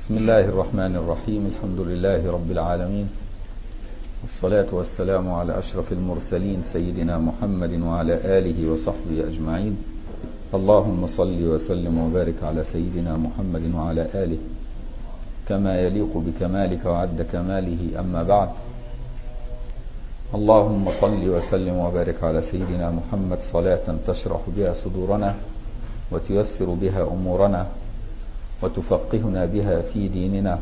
بسم الله الرحمن الرحيم الحمد لله رب العالمين والصلاة والسلام على أشرف المرسلين سيدنا محمد وعلى آله وصحبه أجمعين اللهم صل وسلم وبارك على سيدنا محمد وعلى آله كما يليق بكمالك وعد كماله أما بعد اللهم صل وسلم وبارك على سيدنا محمد صلاة تشرح بها صدورنا وتيسر بها أمورنا وتفقهنا بها في ديننا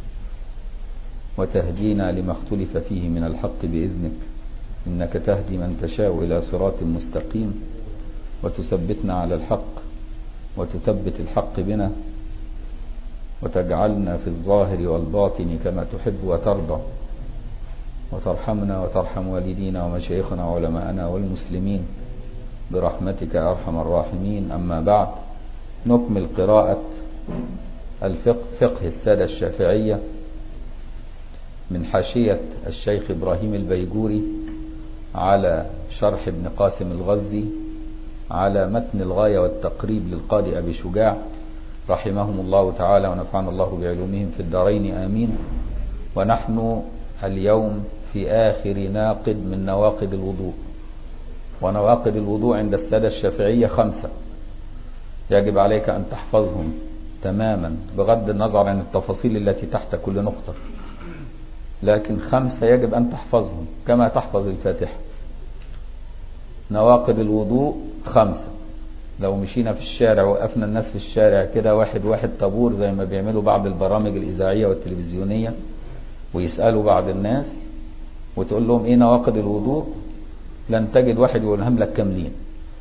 وتهدينا لما اختلف فيه من الحق بإذنك إنك تهدي من تشاء إلى صراط مستقيم وتثبتنا على الحق وتثبت الحق بنا وتجعلنا في الظاهر والباطن كما تحب وترضى وترحمنا وترحم والدينا ومشايخنا وعلماءنا والمسلمين برحمتك يا أرحم الراحمين أما بعد نكمل قراءة الفقه فقه السادة الشافعية من حاشية الشيخ إبراهيم البيجوري على شرح ابن قاسم الغزي على متن الغاية والتقريب للقاضي أبي شجاع رحمهم الله تعالى ونفعنا الله بعلومهم في الدارين آمين ونحن اليوم في آخر ناقد من نواقد الوضوء ونواقد الوضوء عند السادة الشافعية خمسة يجب عليك أن تحفظهم تماما بغض النظر عن التفاصيل التي تحت كل نقطة لكن خمسة يجب أن تحفظهم كما تحفظ الفاتحة نواقد الوضوء خمسة لو مشينا في الشارع وقفنا الناس في الشارع كده واحد واحد طابور زي ما بيعملوا بعض البرامج الإذاعية والتلفزيونية ويسألوا بعض الناس وتقول لهم ايه نواقد الوضوء لن تجد واحد يقولهم لك كاملين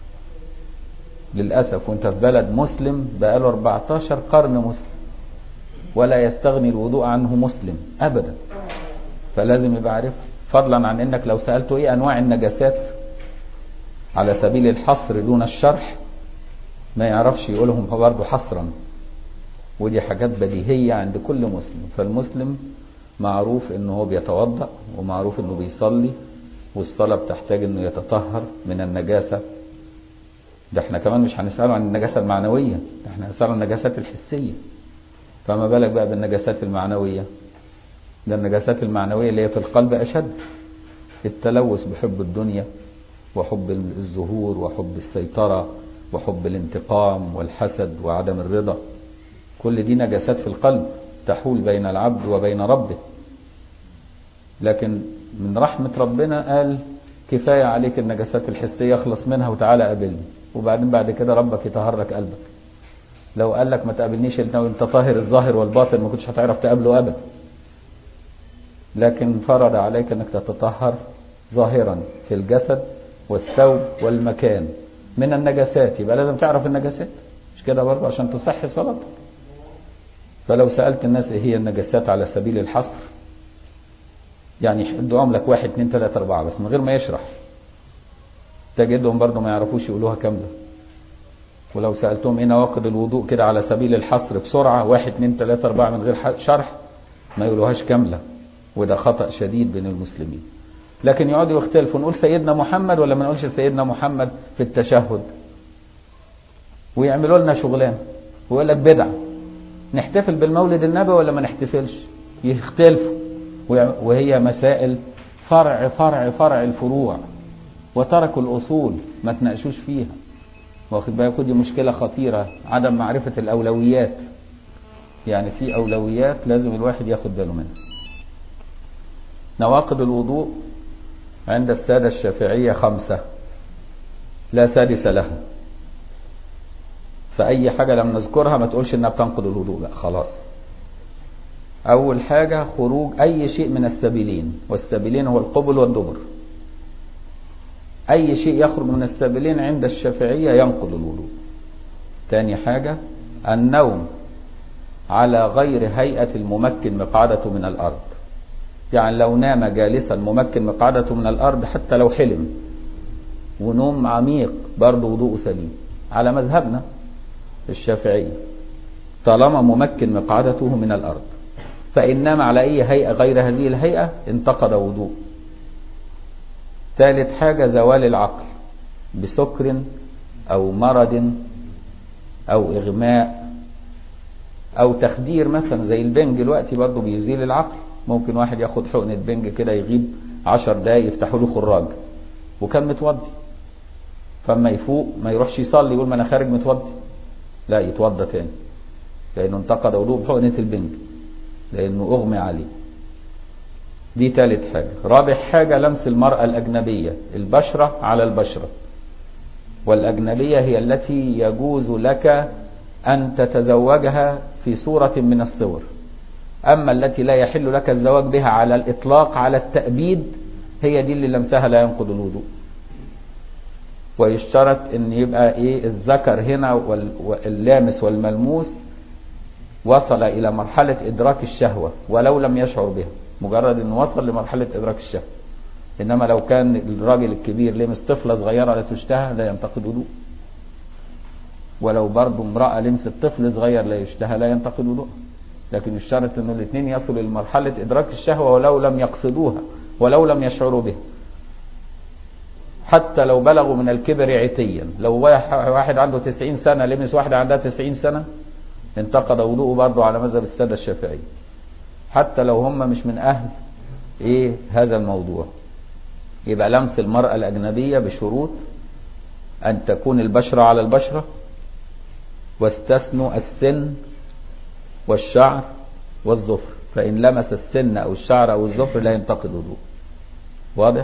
للأسف وانت في بلد مسلم بقاله 14 قرن مسلم ولا يستغني الوضوء عنه مسلم أبدا فلازم يبقى عارف فضلا عن انك لو سألته ايه انواع النجاسات على سبيل الحصر دون الشرح ما يعرفش يقولهم برضه حصرا ودي حاجات بديهية عند كل مسلم فالمسلم معروف انه هو بيتوضأ ومعروف انه بيصلي والصلاة بتحتاج انه يتطهر من النجاسة ده احنا كمان مش هنسأله عن النجاسة المعنوية ده احنا هنسأله عن النجاسات الحسية فما بالك بقى بالنجاسات المعنوية ده النجاسات المعنوية اللي هي في القلب أشد التلوث بحب الدنيا وحب الظهور وحب السيطرة وحب الانتقام والحسد وعدم الرضا كل دي نجاسات في القلب تحول بين العبد وبين ربه لكن من رحمة ربنا قال كفاية عليك النجاسات الحسية اخلص منها وتعالى قابلني وبعدين بعد كده ربك يطهرك قلبك لو قال لك ما تقابلنيش الا وانت طاهر الظاهر والباطن ما كنتش هتعرف تقابله ابدا لكن فرض عليك انك تتطهر ظاهرا في الجسد والثوب والمكان من النجاسات يبقى لازم تعرف النجاسات مش كده برضه عشان تصحي صلاتك فلو سألت الناس ايه هي النجاسات على سبيل الحصر يعني يحدهم لك واحد اثنين ثلاثة أربعة بس من غير ما يشرح تجدهم برضه ما يعرفوش يقولوها كاملة ولو سألتهم ايه نواقض الوضوء كده على سبيل الحصر بسرعة واحد اثنين ثلاثة أربعة من غير شرح ما يقولوهاش كاملة وده خطأ شديد بين المسلمين لكن يقعدوا يختلفوا نقول سيدنا محمد ولا ما نقولش سيدنا محمد في التشهد ويعملوا لنا شغلان ويقول لك بدعة نحتفل بالمولد النبوي ولا ما نحتفلش يختلفوا وهي مسائل فرع فرع فرع الفروع وتركوا الأصول ما تناقشوش فيها واخد بالك دي مشكلة خطيرة عدم معرفة الأولويات يعني في أولويات لازم الواحد ياخد باله منها نواقض الوضوء عند السادة الشافعية خمسة لا سادس لها فأي حاجة لم نذكرها ما تقولش إنها بتنقض الوضوء لا خلاص أول حاجة خروج أي شيء من السبيلين والسبيلين هو القبل والدبر أي شيء يخرج من السبيلين عند الشافعية ينقض الوضوء تاني حاجة النوم على غير هيئة الممكن مقعدته من الأرض يعني لو نام جالسا ممكن مقعدته من الأرض حتى لو حلم ونوم عميق برضه وضوء سليم على مذهبنا الشافعية طالما ممكن مقعدته من الأرض فإن نام على أي هيئة غير هذه الهيئة انتقد وضوء ثالث حاجة زوال العقل بسكر أو مرض أو إغماء او تخدير مثلا زي البنج دلوقتي برضه بيزيل العقل ممكن واحد ياخد حقنة بنج كده يغيب عشر دقايق يفتحوا له خراج وكان متوضي فاما يفوق ما يروحش يصلي يقول ما انا خارج متوضي لا يتوضى تاني لانه انتقد وضوء بحقنة البنج لانه اغمي عليه دي ثالث حاجة رابع حاجة لمس المرأة الأجنبية البشرة على البشرة والأجنبية هي التي يجوز لك أن تتزوجها في صورة من الصور أما التي لا يحل لك الزواج بها على الإطلاق على التأبيد هي دي اللي لمسها لا ينقض الوضوء ويشترط ان يبقى ايه الذكر هنا واللامس والملموس وصل الى مرحلة ادراك الشهوة ولو لم يشعر بها مجرد انه وصل لمرحلة ادراك الشهوة انما لو كان الراجل الكبير لمس طفلة صغيرة لا تشتهى لا ينتقد وضوء ولو برضه امرأة لمست طفل صغير لا يشتهى لا ينتقد وضوء لكن يشترط انه الاثنين يصلوا لمرحلة ادراك الشهوة ولو لم يقصدوها ولو لم يشعروا بها حتى لو بلغوا من الكبر عتيا لو واحد عنده 90 سنة لمس واحدة عندها 90 سنة انتقد وضوءه برضه على مذهب السادة الشافعي حتى لو هم مش من أهل إيه هذا الموضوع يبقى لمس المرأة الأجنبية بشروط أن تكون البشرة على البشرة واستثنوا السن والشعر والظفر فإن لمس السن أو الشعر أو الظفر لا ينتقد وضوء واضح؟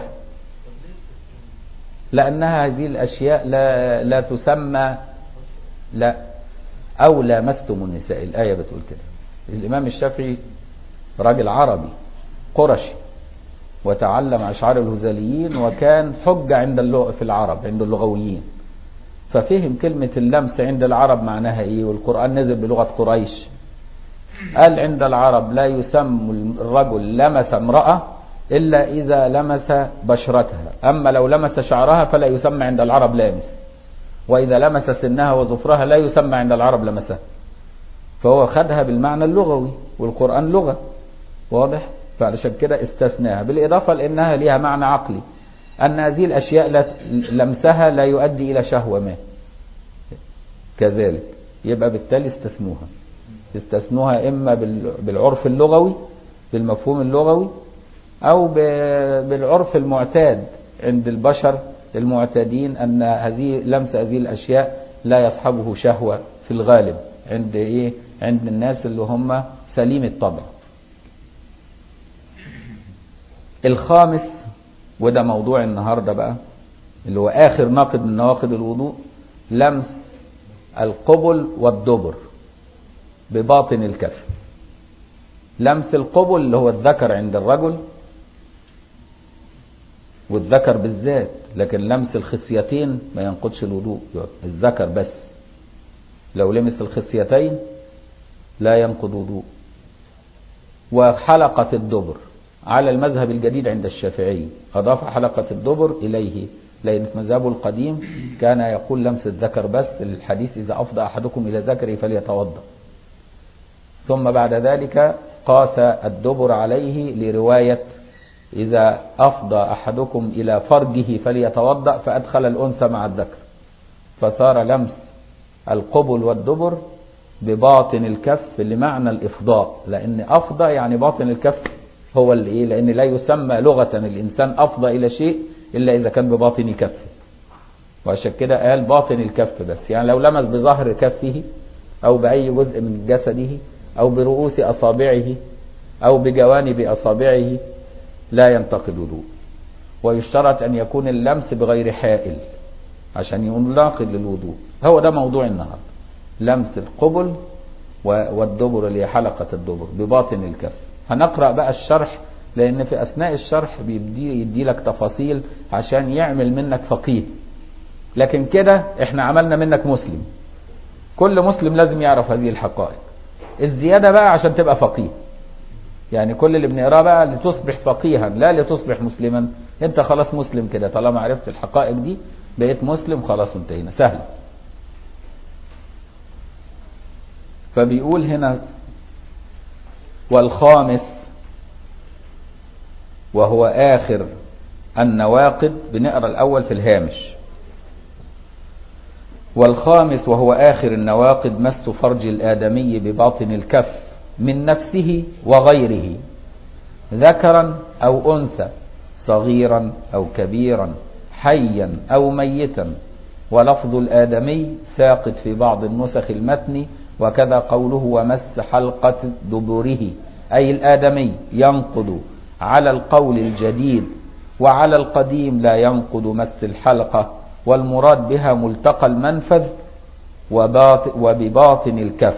لأنها هذه الأشياء لا, لا تسمى لا أو لامستم النساء الآية بتقول كده الإمام الشافعي راجل عربي قرشي وتعلم أشعار الهزاليين وكان حجة عند اللغة في العرب عند اللغويين ففهم كلمة اللمس عند العرب معناها إيه والقرآن نزل بلغة قريش قال عند العرب لا يسمى الرجل لمس امرأة إلا إذا لمس بشرتها أما لو لمس شعرها فلا يسمى عند العرب لامس وإذا لمس سنها وظفرها لا يسمى عند العرب لمسها فهو خدها بالمعنى اللغوي والقرآن لغة واضح فعلشان كده استثناها بالإضافة لأنها لها معنى عقلي أن هذه الأشياء لا لمسها لا يؤدي إلى شهوة ما كذلك يبقى بالتالي استثنوها استثنوها إما بالعرف اللغوي بالمفهوم اللغوي أو بالعرف المعتاد عند البشر المعتادين أن هذه لمس هذه الأشياء لا يصحبه شهوة في الغالب عند إيه عند الناس اللي هم سليم الطبع الخامس وده موضوع النهاردة بقى اللي هو آخر ناقد من نواقض الوضوء لمس القبل والدبر بباطن الكف لمس القبل اللي هو الذكر عند الرجل والذكر بالذات لكن لمس الخصيتين ما ينقضش الوضوء الذكر بس لو لمس الخصيتين لا ينقض وضوء وحلقة الدبر على المذهب الجديد عند الشافعي أضاف حلقة الدبر إليه لأن في مذهبه القديم كان يقول لمس الذكر بس الحديث إذا أفضى أحدكم إلى ذكره فليتوضأ ثم بعد ذلك قاس الدبر عليه لرواية إذا أفضى أحدكم إلى فرجه فليتوضأ فأدخل الأنثى مع الذكر فصار لمس القبل والدبر بباطن الكف لمعنى الإفضاء لأن أفضى يعني باطن الكف هو اللي إيه لأن لا يسمى لغة الإنسان أفضى إلى شيء إلا إذا كان بباطن كفه وعشان كده قال باطن الكف بس يعني لو لمس بظهر كفه أو بأي جزء من جسده أو برؤوس أصابعه أو بجوانب أصابعه لا ينتقد وضوء ويشترط أن يكون اللمس بغير حائل عشان يناقض للوضوء هو ده موضوع النهارده لمس القبل والدبر اللي هي حلقة الدبر بباطن الكف هنقرأ بقى الشرح لأن في أثناء الشرح بيدي يدي لك تفاصيل عشان يعمل منك فقيه لكن كده احنا عملنا منك مسلم كل مسلم لازم يعرف هذه الحقائق الزيادة بقى عشان تبقى فقيه يعني كل اللي بنقراه بقى لتصبح فقيها لا لتصبح مسلما انت خلاص مسلم كده طالما عرفت الحقائق دي بقيت مسلم خلاص انتهينا سهل فبيقول هنا والخامس وهو آخر النواقد بنقرا الأول في الهامش والخامس وهو آخر النواقد مس فرج الآدمي بباطن الكف من نفسه وغيره ذكرا أو أنثى صغيرا أو كبيرا حيا أو ميتا ولفظ الآدمي ساقط في بعض النسخ المتن وكذا قوله ومس حلقة دبره أي الآدمي ينقض على القول الجديد وعلى القديم لا ينقض مس الحلقة والمراد بها ملتقى المنفذ وبباطن الكف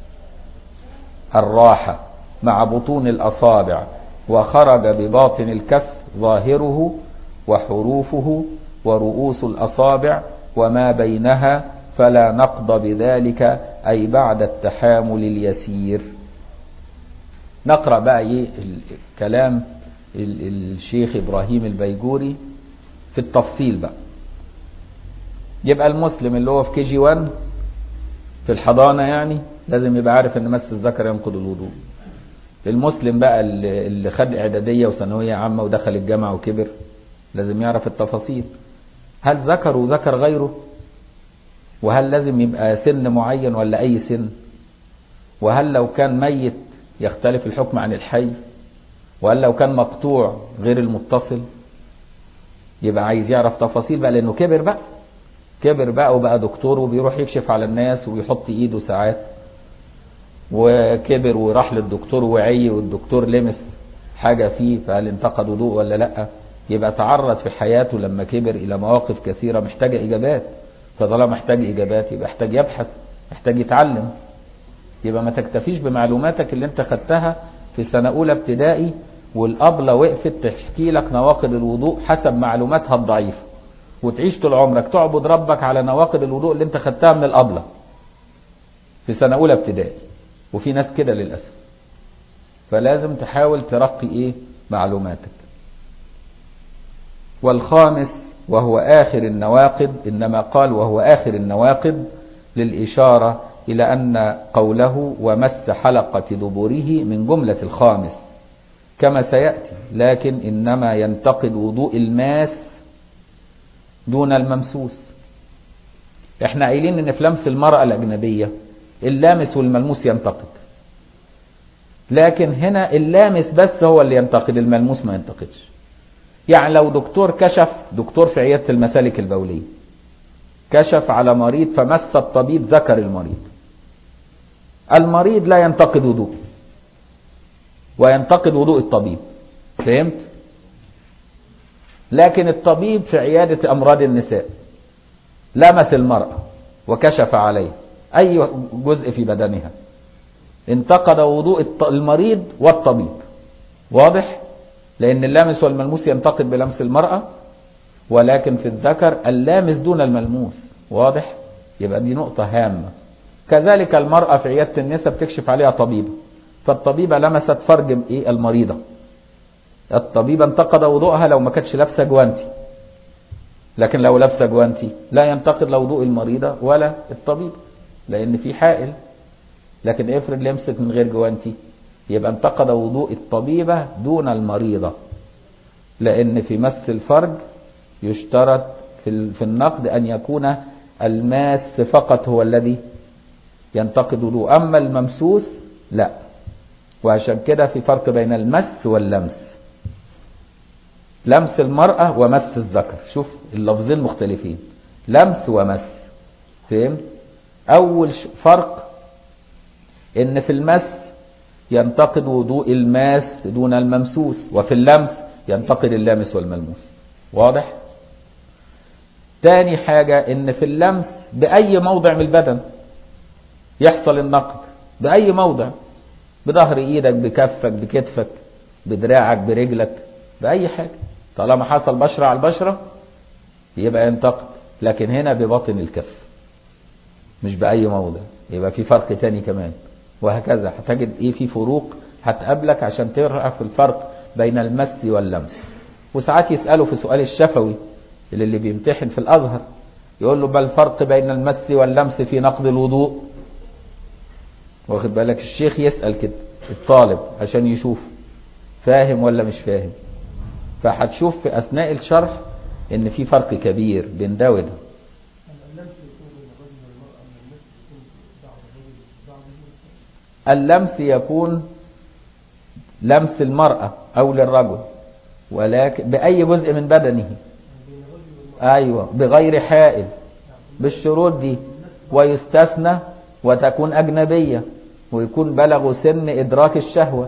الراحة مع بطون الأصابع وخرج بباطن الكف ظاهره وحروفه ورؤوس الأصابع وما بينها فلا نقض بذلك أي بعد التحامل اليسير نقرأ بقى ايه كلام الشيخ إبراهيم البيجوري في التفصيل بقى يبقى المسلم اللي هو في كي جي 1 في الحضانة يعني لازم يبقى عارف ان مس الذكر ينقض الوضوء المسلم بقى اللي خد اعدادية وثانوية عامة ودخل الجامعة وكبر لازم يعرف التفاصيل هل ذكر وذكر غيره وهل لازم يبقى سن معين ولا اي سن وهل لو كان ميت يختلف الحكم عن الحي وهل لو كان مقطوع غير المتصل يبقى عايز يعرف تفاصيل بقى لانه كبر بقى كبر بقى وبقى دكتور وبيروح يكشف على الناس ويحط ايده ساعات وكبر وراح للدكتور وعي والدكتور لمس حاجة فيه فهل انتقد وضوء ولا لا يبقى تعرض في حياته لما كبر الى مواقف كثيرة محتاجة اجابات فطالما محتاج اجابات يبقى محتاج يبحث محتاج يتعلم يبقى ما تكتفيش بمعلوماتك اللي انت خدتها في سنة اولى ابتدائي والابلة وقفت تحكي لك نواقض الوضوء حسب معلوماتها الضعيفة وتعيش طول عمرك تعبد ربك على نواقض الوضوء اللي انت خدتها من الابلة في سنة اولى ابتدائي وفي ناس كده للأسف فلازم تحاول ترقي ايه معلوماتك والخامس وهو آخر النواقد إنما قال وهو آخر النواقد للإشارة إلى أن قوله ومس حلقة دبره من جملة الخامس كما سيأتي لكن إنما ينتقد وضوء الماس دون الممسوس احنا قايلين ان في لمس المرأة الأجنبية اللامس والملموس ينتقد لكن هنا اللامس بس هو اللي ينتقد الملموس ما ينتقدش يعني لو دكتور كشف دكتور في عيادة المسالك البولية كشف على مريض فمس الطبيب ذكر المريض المريض لا ينتقد وضوء وينتقد وضوء الطبيب فهمت لكن الطبيب في عيادة أمراض النساء لمس المرأة وكشف عليه أي جزء في بدنها انتقد وضوء المريض والطبيب واضح لأن اللامس والملموس ينتقد بلمس المرأة ولكن في الذكر اللامس دون الملموس واضح يبقى دي نقطة هامة كذلك المرأة في عيادة النساء بتكشف عليها طبيبة فالطبيبة لمست فرج ايه المريضة الطبيبة انتقد وضوءها لو ما كانتش لابسة جوانتي لكن لو لابسة جوانتي لا ينتقد لا وضوء المريضة ولا الطبيب لأن في حائل لكن افرض لمست من غير جوانتي يبقى انتقد وضوء الطبيبة دون المريضة لأن في مس الفرج يشترط في النقد أن يكون الماس فقط هو الذي ينتقد وضوء أما الممسوس لا وعشان كده في فرق بين المس واللمس لمس المرأة ومس الذكر شوف اللفظين مختلفين لمس ومس فهمت أول فرق إن في المس ينتقد وضوء الماس دون الممسوس وفي اللمس ينتقد اللامس والملموس واضح تاني حاجة ان في اللمس بأي موضع من البدن يحصل النقد بأي موضع بظهر ايدك بكفك بكتفك بدراعك برجلك بأي حاجة طالما حصل بشرة على البشرة يبقى ينتقد لكن هنا بباطن الكف مش بأي موضع يبقى في فرق تاني كمان وهكذا هتجد ايه في فروق هتقابلك عشان تعرف الفرق بين المس واللمس وساعات يسألوا في سؤال الشفوي اللي, اللي بيمتحن في الأزهر يقول له ما الفرق بين المس واللمس في نقض الوضوء واخد بالك الشيخ يسأل كده الطالب عشان يشوف فاهم ولا مش فاهم فهتشوف في أثناء الشرح إن في فرق كبير بين ده وده اللمس يكون لمس المرأة أو للرجل ولكن بأي جزء من بدنه أيوة بغير حائل بالشروط دي ويستثنى وتكون أجنبية ويكون بلغوا سن إدراك الشهوة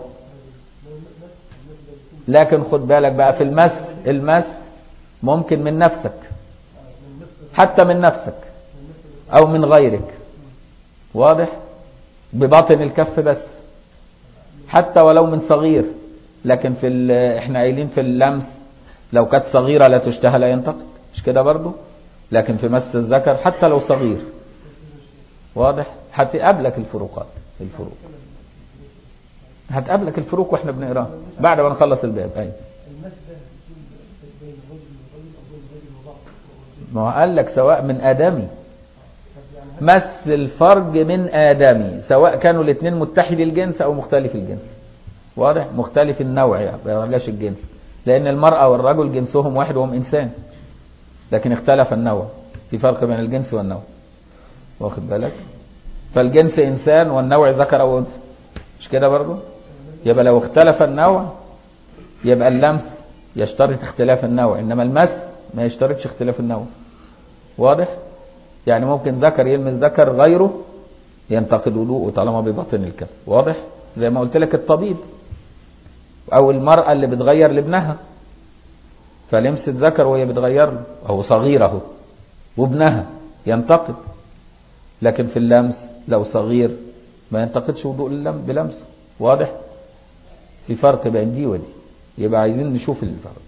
لكن خد بالك بقى في المس المس ممكن من نفسك حتى من نفسك أو من غيرك واضح بباطن الكف بس حتى ولو من صغير لكن في ال- احنا قايلين في اللمس لو كانت صغيرة لا تشتهى لا ينتقد مش كده برضو لكن في مس الذكر حتى لو صغير واضح هتقابلك الفروقات الفروق هتقابلك الفروق واحنا بنقراها بعد ما نخلص الباب ايوه المس ده بيكون بين رجل ورجل او بين رجل وبعض ما هو قال لك سواء من آدمي طب يعني مس الفرج من آدمي سواء كانوا الاثنين متحد الجنس أو مختلف الجنس واضح مختلف النوع يعني بلاش الجنس لأن المرأة والرجل جنسهم واحد وهم إنسان لكن اختلف النوع في فرق بين الجنس والنوع واخد بالك فالجنس إنسان والنوع ذكر أو أنثى مش كده برضو يبقى لو اختلف النوع يبقى اللمس يشترط اختلاف النوع إنما المس ما يشترطش اختلاف النوع واضح يعني ممكن ذكر يلمس ذكر غيره ينتقد وضوءه طالما بباطن الكف واضح زي ما قلت لك الطبيب او المرأة اللي بتغير لابنها فلمس الذكر وهي بتغير له او صغيره وابنها ينتقد لكن في اللمس لو صغير ما ينتقدش وضوء اللم بلمسه واضح في فرق بين دي ودي يبقى عايزين نشوف الفرق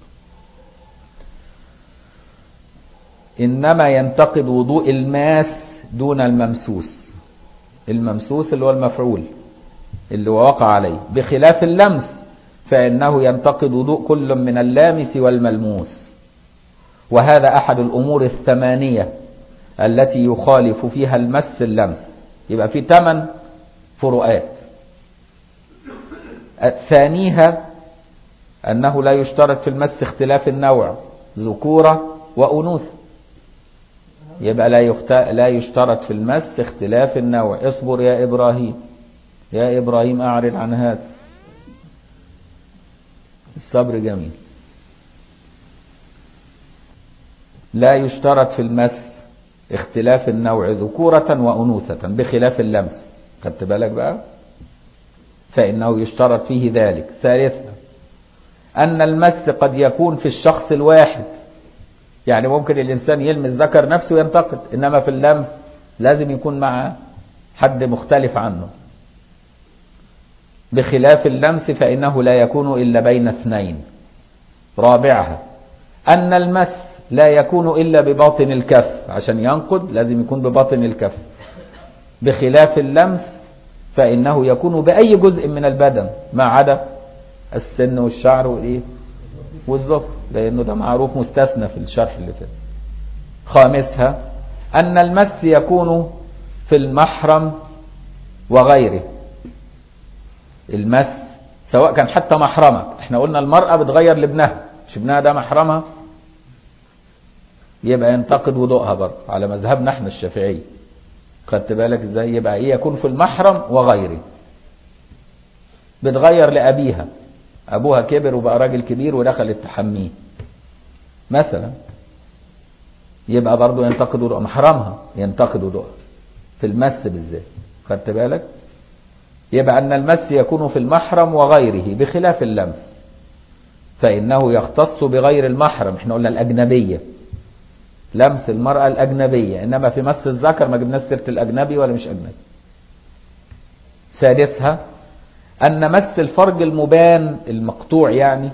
إنما ينتقد وضوء الماس دون الممسوس الممسوس اللي هو المفعول اللي هو وقع عليه بخلاف اللمس فإنه ينتقد وضوء كل من اللامس والملموس وهذا أحد الأمور الثمانية التي يخالف فيها المس اللمس يبقى في ثمان فروقات ثانيها أنه لا يشترط في المس اختلاف النوع ذكورة وأنوثة يبقى لا يخت... لا يشترط في المس اختلاف النوع اصبر يا إبراهيم يا إبراهيم أعرض عن هذا الصبر جميل لا يشترط في المس اختلاف النوع ذكورة وأنوثة بخلاف اللمس خدت بالك بقى فإنه يشترط فيه ذلك ثالثا أن المس قد يكون في الشخص الواحد يعني ممكن الإنسان يلمس ذكر نفسه ينتقد إنما في اللمس لازم يكون مع حد مختلف عنه بخلاف اللمس فإنه لا يكون إلا بين اثنين رابعها أن المس لا يكون إلا بباطن الكف عشان ينقد لازم يكون بباطن الكف بخلاف اللمس فإنه يكون بأي جزء من البدن ما عدا السن والشعر وإيه والظفر لأنه ده معروف مستثنى في الشرح اللي فات خامسها أن المس يكون في المحرم وغيره المس سواء كان حتى محرمك احنا قلنا المرأة بتغير لابنها مش ابنها ده محرمها يبقى ينتقد وضوءها برضه على مذهبنا احنا الشافعي خدت بالك ازاي يبقى ايه يكون في المحرم وغيره بتغير لأبيها أبوها كبر وبقى راجل كبير ودخلت تحميه مثلا يبقى برضه ينتقد وضوء محرمها ينتقد وضوءها في المس بالذات خدت بالك يبقى أن المس يكون في المحرم وغيره بخلاف اللمس فإنه يختص بغير المحرم احنا قلنا الأجنبية لمس المرأة الأجنبية إنما في مس الذكر ما جبناش سيرة الأجنبي ولا مش أجنبي سادسها أن مس الفرج المبان المقطوع يعني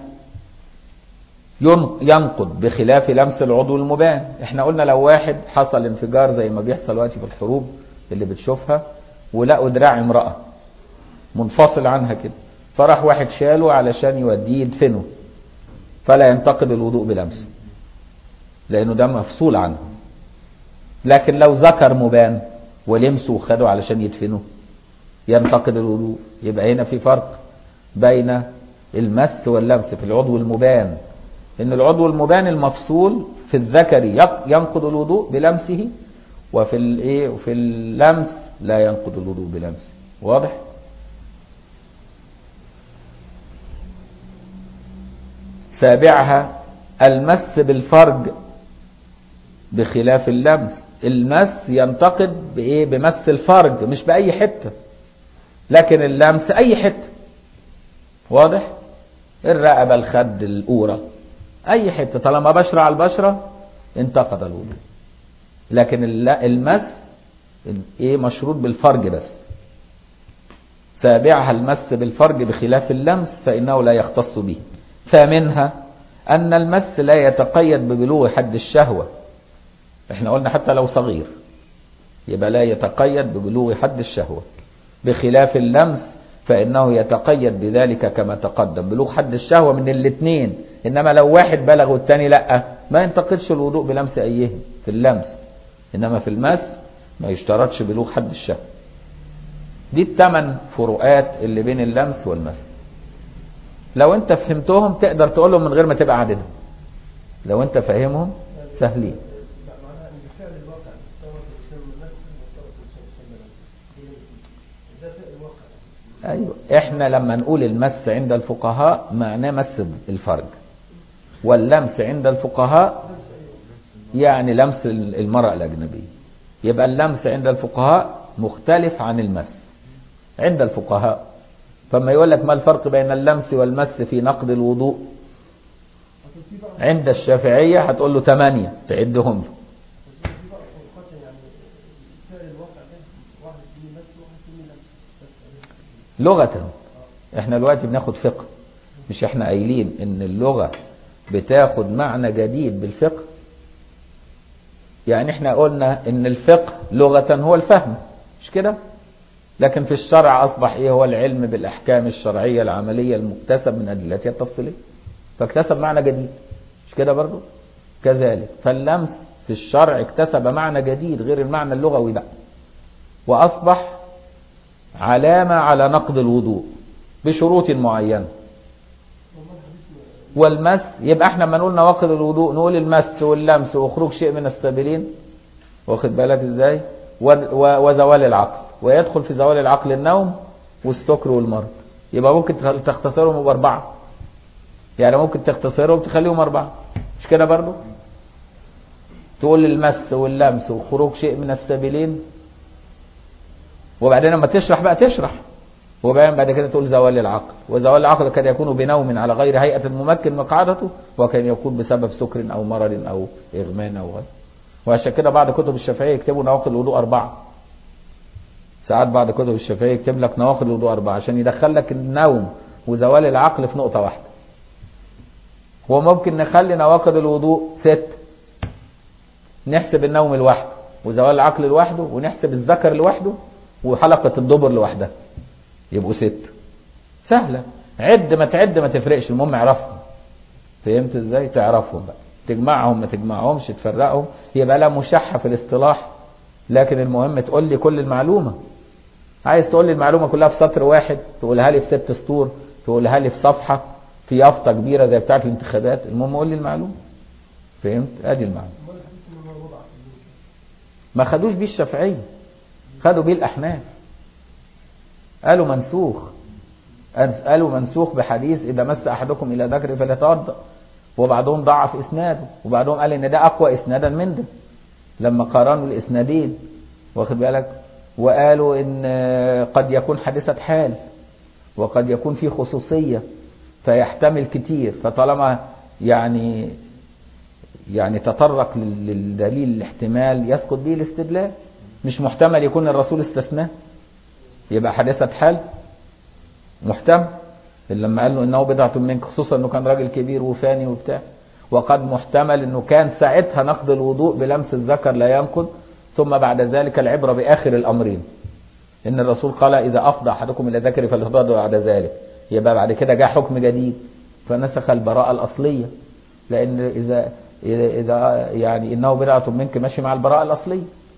ينقض بخلاف لمس العضو المبان احنا قلنا لو واحد حصل انفجار زي ما بيحصل دلوقتي في الحروب اللي بتشوفها ولقوا دراع امرأة منفصل عنها كده فراح واحد شاله علشان يوديه يدفنه فلا ينتقد الوضوء بلمسه لأنه ده مفصول عنه لكن لو ذكر مبان ولمسه وخده علشان يدفنه ينتقد الوضوء يبقى هنا في فرق بين المس واللمس في العضو المبان ان العضو المبان المفصول في الذكر ينقض الوضوء بلمسه وفي الايه وفي اللمس لا ينقض الوضوء بلمسه واضح سابعها المس بالفرج بخلاف اللمس المس ينتقد بايه بمس الفرج مش باي حته لكن اللمس اي حته واضح الرقبه الخد القوره اي حته طالما بشره على البشره انتقد الوضوء لكن الل- المس ايه مشروط بالفرج بس سابعها المس بالفرج بخلاف اللمس فإنه لا يختص به ثامنها أن المس لا يتقيد ببلوغ حد الشهوة احنا قلنا حتى لو صغير يبقى لا يتقيد ببلوغ حد الشهوة بخلاف اللمس فإنه يتقيد بذلك كما تقدم بلوغ حد الشهوة من الاثنين إنما لو واحد بلغ والتاني لأ ما ينتقدش الوضوء بلمس أيه في اللمس إنما في المس ما يشترطش بلوغ حد الشهوة دي الثمان فروقات اللي بين اللمس والمس لو انت فهمتهم تقدر تقولهم من غير ما تبقى عددهم لو انت فاهمهم سهلين لا معناها ان فعل الواقع مستوى يسمى نفس ومستوى يسمى نفس ده فعل الواقع ايوه احنا لما نقول المس عند الفقهاء معناه مس الفرج واللمس عند الفقهاء يعني لمس المرأة الأجنبية يبقى اللمس عند الفقهاء مختلف عن المس عند الفقهاء فما يقول لك ما الفرق بين اللمس والمس في نقض الوضوء اصل في بقى عند الشافعية هتقول له ثمانية تعدهم له في بقى فروقات يعني فعل الواقع ده واحد فيه نفس وواحد فيه نفس بس لغة احنا دلوقتي بناخد فقه مش احنا قايلين ان اللغة بتاخد معنى جديد بالفقه يعني احنا قلنا ان الفقه لغة هو الفهم مش كده لكن في الشرع اصبح ايه هو العلم بالاحكام الشرعية العملية المكتسب من ادلتها التفصيلية فاكتسب معنى جديد مش كده برضو كذلك فاللمس في الشرع اكتسب معنى جديد غير المعنى اللغوي بقى واصبح علامة على نقض الوضوء بشروط معينة والمس يبقى احنا لما نقول نواقض الوضوء نقول المس واللمس وخروج شيء من السبيلين واخد بالك ازاي و- و- وزوال العقل ويدخل في زوال العقل النوم والسكر والمرض يبقى ممكن تخ- تختصرهم بأربعة يعني ممكن تختصرهم تخليهم أربعة مش كده برضو تقول المس واللمس وخروج شيء من السبيلين وبعدين لما تشرح بقى تشرح وبعدين بعد كده تقول زوال العقل وزوال العقل قد يكون بنوم على غير هيئة ممكن مقعدته وكان يكون بسبب سكر أو مرض أو إغمان أو غيره وعشان كده بعض كتب الشافعية يكتبوا نواقض الوضوء أربعة ساعات بعض كتب الشافعية يكتب لك نواقض الوضوء أربعة عشان يدخل لك النوم وزوال العقل في نقطة واحدة وممكن نخلي نواقض الوضوء ست نحسب النوم لوحده وزوال العقل لوحده ونحسب الذكر لوحده وحلقة الدبر لوحدها يبقوا ست سهلة عد ما تعد ما تفرقش المهم اعرفهم فهمت ازاي تعرفهم بقى تجمعهم ما تجمعهمش تفرقهم يبقى لا مشحة في الاصطلاح لكن المهم تقول لي كل المعلومة عايز تقول لي المعلومة كلها في سطر واحد تقولها لي في ست سطور تقولها لي في صفحة في يافطة كبيرة زي بتاعة الانتخابات المهم قول لي المعلومة فهمت ادي المعلومة امال الحديث ان هو وضع في الوجه ما خدوش بيه الشافعية خدوا بيه الأحناف قالوا منسوخ قالوا منسوخ بحديث إذا مس أحدكم إلى ذكر فليتوضأ وبعضهم ضعف إسناده وبعضهم قال إن ده أقوى إسنادا من ده لما قارنوا الإسنادين واخد بالك وقالوا إن قد يكون حادثة حال وقد يكون فيه خصوصية فيحتمل كتير فطالما يعني يعني تطرق لل- للدليل الاحتمال يسقط به الاستدلال مش محتمل يكون الرسول استثناه يبقى حادثة حال محتمل لما قال له انه بضعة منك خصوصا انه كان راجل كبير وفاني وبتاع وقد محتمل انه كان ساعتها نقض الوضوء بلمس الذكر لا ينقض ثم بعد ذلك العبرة باخر الامرين ان الرسول قال اذا افضى احدكم الى ذكر فليتوضا بعد ذلك يبقى بعد كده جاء حكم جديد فنسخ البراءة الاصلية لان اذا اذا يعني انه بضعة منك ماشي مع البراءة الاصلية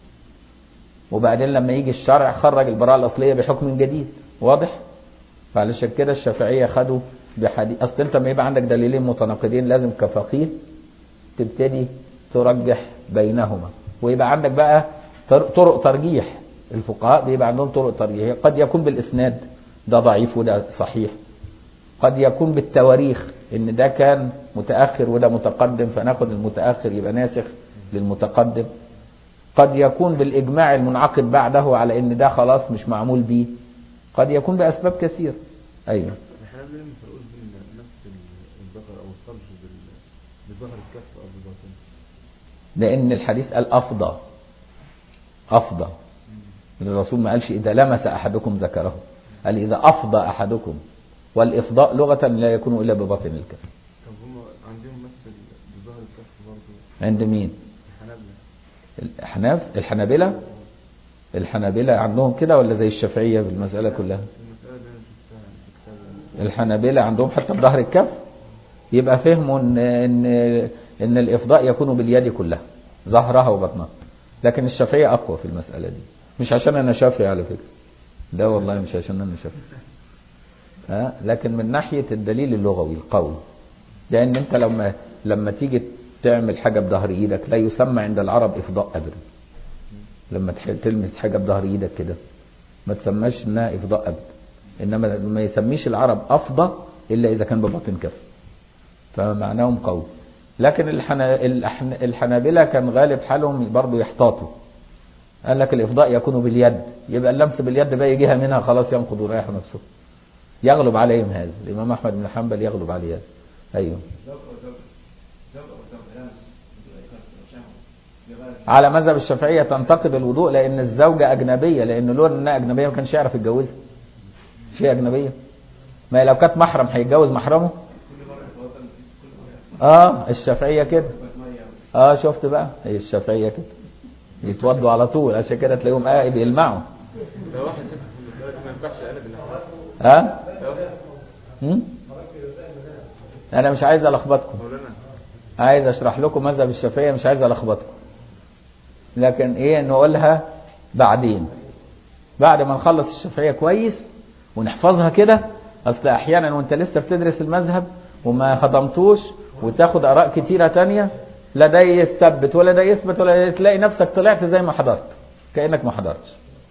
وبعدين لما يجي الشرع خرج البراءة الأصلية بحكم جديد واضح فعلشان كده الشافعية خدوا بحديث أصل أنت لما يبقى عندك دليلين متناقضين لازم كفقيه تبتدي ترجح بينهما ويبقى عندك بقى طر- طرق ترجيح الفقهاء بيبقى عندهم طرق ترجيح قد يكون بالإسناد ده ضعيف وده صحيح قد يكون بالتواريخ ان ده كان متأخر وده متقدم فناخد المتأخر يبقى ناسخ للمتقدم قد يكون بالإجماع المنعقد بعده على إن ده خلاص مش معمول بيه قد يكون بأسباب كثيرة أيوه احنا ليه ما فرقوش بين نفس الذكر او الفرج بال- بظهر الكف او بالباطن لأن الحديث قال أفضى أفضى الرسول ما قالش إذا لمس أحدكم ذكره قال إذا أفضى أحدكم والإفضاء لغة لا يكون إلا بباطن الكف طب هم عندهم نفس ال- بظهر الكف برضه عند مين الحنابلة الأحناف الحنابلة الحنابلة عندهم كده ولا زي الشافعية بالمسألة كلها المسألة دي انا شفتها في كتاب الحنابلة عندهم حتى بظهر الكف يبقى فهموا ان ان ان الافضاء يكون باليد كلها ظهرها وبطنها لكن الشافعية اقوى في المسألة دي مش عشان انا شافعي على فكرة لا والله مش عشان انا شافعي ها لكن من ناحية الدليل اللغوي القوي لان انت لما لما تيجي تعمل حاجة بظهر ايدك لا يسمى عند العرب افضاء ابدا لما تح- تلمس حاجة بظهر ايدك كده ما تسماش انها افضاء ابدا انما ما يسميش العرب افضى الا اذا كان بباطن كف فمعناهم قوي لكن الحنا... الأحن... الحنابلة كان غالب حالهم برضه يحتاطوا قال لك الافضاء يكون باليد يبقى اللمس باليد بقى جهه منها خلاص ينقض ويريح نفسه يغلب عليهم هذا الامام احمد بن حنبل يغلب عليه هذا ايوه على مذهب الشافعيه تنتقد الوضوء لان الزوجه اجنبيه لان لولا انها اجنبيه ما كانش يعرف يتجوزها شيء اجنبيه ما هي لو كانت محرم هيتجوز محرمه اه الشافعيه كده اه شفت بقى هي الشافعيه كده يتوضوا على طول عشان كده تلاقيهم آه بيلمعوا لو واحد شاف في المسألة دي ما ينفعش قلب الأحوال ها لو هم؟ انا مش عايز الخبطكم مولانا عايز اشرح لكم مذهب الشافعيه مش عايز الخبطكم لكن ايه نقولها بعدين بعد ما نخلص الشافعيه كويس ونحفظها كده اصل احيانا وانت لسه بتدرس المذهب وما هضمتوش وتاخد اراء كتيره تانية لا ده يثبت ولا ده يثبت ولا تلاقي نفسك طلعت زي ما حضرت كانك ما حضرتش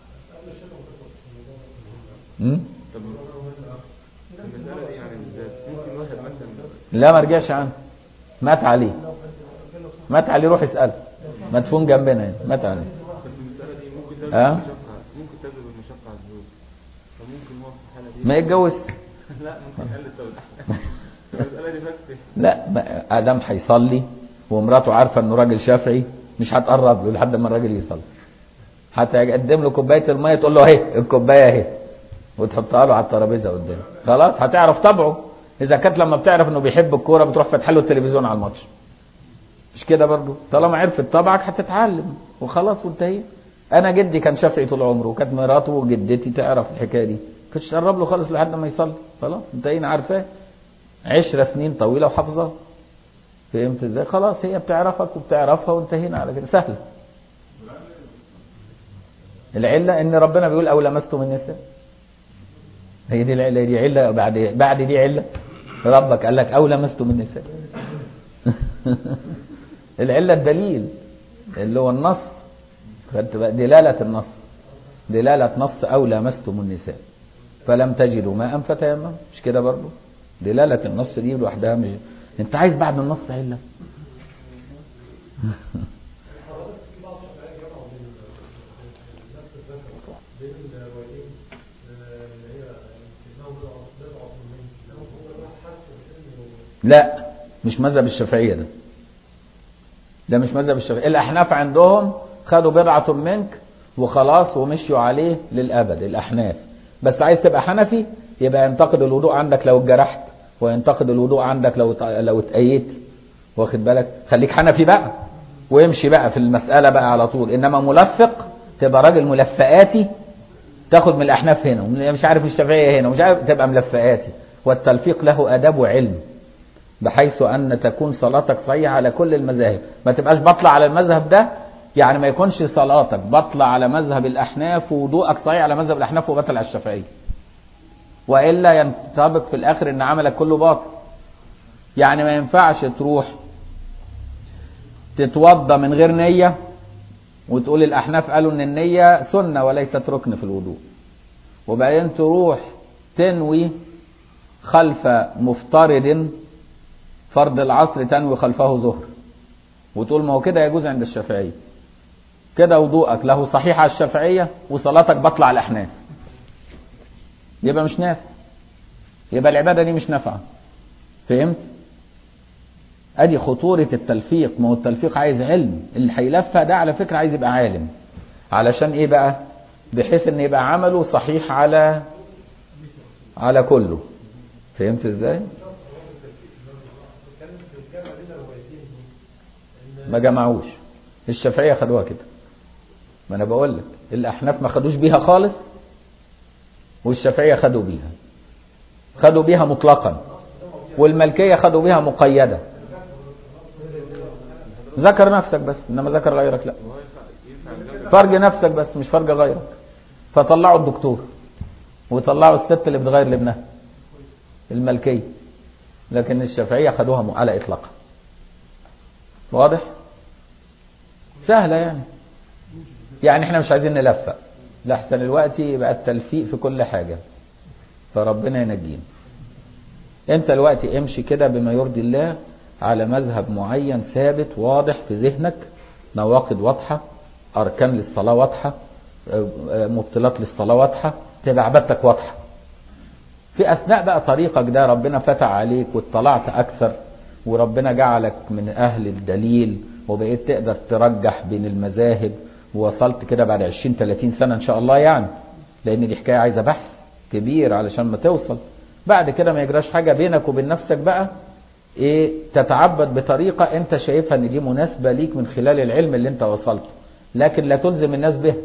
م? طب المسألة دي يعني بالذات ممكن واحد مثلا لا ما رجعش عنه مات عليه مات عليه روح اساله مدفون جنبنا هنا مات عليه طب المسألة دي ممكن تجلب آه. المشقة ممكن تجلب المشقة على الزوج فممكن هو في الحالة دي ما يتجوز لا ممكن يقلل التوزيع المسألة دي بس لا ما- ادم هيصلي ومراته عارفه انه راجل شافعي مش هتقرب له لحد ما الراجل يصلي هتقدم له كوبايه الميه تقول له اهي الكوبايه اهي وتحطها له على الترابيزه قدامه خلاص هتعرف طبعه اذا كانت لما بتعرف انه بيحب الكوره بتروح فاتحه له التلفزيون على الماتش مش كده برضو طالما عرفت طبعك هتتعلم وخلاص وانتهي انا جدي كان شافعي طول عمره وكانت مراته وجدتي تعرف الحكايه دي كنتش تقرب له خالص لحد ما يصلي خلاص انتهينا عارفاه عشرة سنين طويلة وحافظة فهمت ازاي خلاص هي بتعرفك وبتعرفها وانتهينا على كده سهلة العلة ان ربنا بيقول او لمستم النساء هي دي العلة دي علة بعد بعد دي علة ربك قال لك او لمستم النساء العلة الدليل اللي هو النص خدت بقى دلالة النص دلالة نص او لمستم النساء فلم تجدوا ماء فتيمموا مش كده برضه دلالة النص دي لوحدها مش انت عايز بعد النص علة لا مش مذهب الشافعية ده ده مش مذهب الشافعية الأحناف عندهم خدوا بضعة منك وخلاص ومشيوا عليه للأبد الأحناف بس عايز تبقى حنفي يبقى ينتقد الوضوء عندك لو اتجرحت وينتقد الوضوء عندك لو ات- لو اتأيت واخد بالك خليك حنفي بقى وامشي بقى في المسألة بقى على طول إنما ملفق تبقى راجل ملفقاتي تاخد من الأحناف هنا ومن- مش عارف من الشافعية هنا ومش عارف تبقى ملفقاتي والتلفيق له أداب وعلم بحيث أن تكون صلاتك صحيحة على كل المذاهب ما تبقاش بطلع على المذهب ده يعني ما يكونش صلاتك بطلع على مذهب الأحناف ووضوءك صحيح على مذهب الأحناف وبطل على الشافعية وإلا ينطبق في الآخر إن عملك كله باطل يعني ما ينفعش تروح تتوضى من غير نية وتقول الأحناف قالوا إن النية سنة وليست ركن في الوضوء وبعدين تروح تنوي خلف مفترض فرض العصر تنوي خلفه ظهر وتقول ما هو كده يجوز عند الشافعية كده وضوءك له صحيح على الشافعية وصلاتك بطلع الأحناف يبقى مش نافع يبقى العبادة دي مش نافعة فهمت؟ ادي خطورة التلفيق ما هو التلفيق عايز علم اللي هيلفق ده على فكرة عايز يبقى عالم علشان ايه بقى بحيث ان يبقى عمله صحيح على على كله فهمت ازاي ما جمعوش الشافعية خدوها كده ما انا بقول لك الاحناف ما خدوش بيها خالص والشافعية خدوا بيها خدوا بيها مطلقا والملكية خدوا بيها مقيدة ذكر نفسك بس انما ذكر غيرك لا هو ينفع ينفع الجمع فرج نفسك بس مش فرج غيرك فطلعوا الدكتور وطلعوا الست اللي بتغير لابنها الملكية لكن الشافعية خدوها م- على إطلاقها واضح سهلة يعني يعني احنا مش عايزين نلفق لحسن الوقت يبقى التلفيق في كل حاجة فربنا ينجينا انت الوقت امشي كده بما يرضي الله على مذهب معين ثابت واضح في ذهنك نواقض واضحة أركان للصلاة واضحة آه، آه، مبطلات للصلاة واضحة تبقى عبادتك واضحة في أثناء بقى طريقك ده ربنا فتح عليك واطلعت أكثر وربنا جعلك من أهل الدليل وبقيت تقدر ترجح بين المذاهب ووصلت كده بعد 20 30 سنة إن شاء الله يعني لأن دي حكاية عايزة بحث كبير علشان ما توصل بعد كده ما يجراش حاجة بينك وبين نفسك بقى ايه تتعبد بطريقة انت شايفها ان دي مناسبة ليك من خلال العلم اللي انت وصلته لكن لا تلزم الناس بها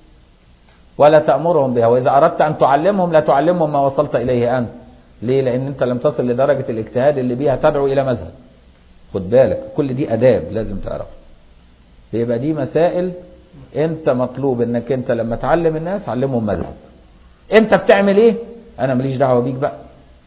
ولا تأمرهم بها وإذا أردت أن تعلمهم لا تعلمهم ما وصلت إليه أنت ليه لأن أنت لم تصل لدرجة الاجتهاد اللي بيها تدعو إلى مذهب خد بالك كل دي أداب لازم تعرف يبقى دي مسائل أنت مطلوب أنك أنت لما تعلم الناس علمهم مذهب أنت بتعمل إيه أنا ماليش دعوة بيك بقى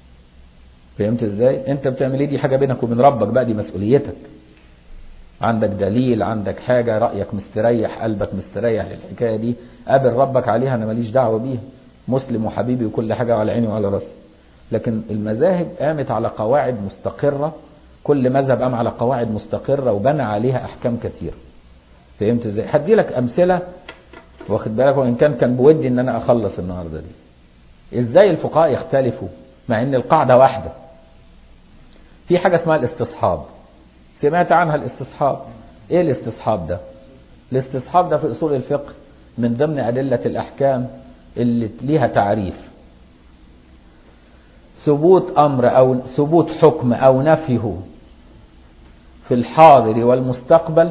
فهمت ازاي انت بتعمل ايه دي حاجه بينك وبين ربك بقى دي مسؤوليتك عندك دليل عندك حاجه رايك مستريح قلبك مستريح للحكايه دي قابل ربك عليها انا ماليش دعوه بيها مسلم وحبيبي وكل حاجه على عيني وعلى راسي لكن المذاهب قامت على قواعد مستقره كل مذهب قام على قواعد مستقره وبنى عليها احكام كثيره فهمت ازاي هدي لك امثله واخد بالك وان كان كان بودي ان انا اخلص النهارده دي ازاي الفقهاء يختلفوا مع ان القاعده واحده في حاجة اسمها الاستصحاب سمعت عنها الاستصحاب ايه الاستصحاب ده الاستصحاب ده في اصول الفقه من ضمن ادلة الاحكام اللي ليها تعريف ثبوت امر او ثبوت حكم او نفيه في الحاضر والمستقبل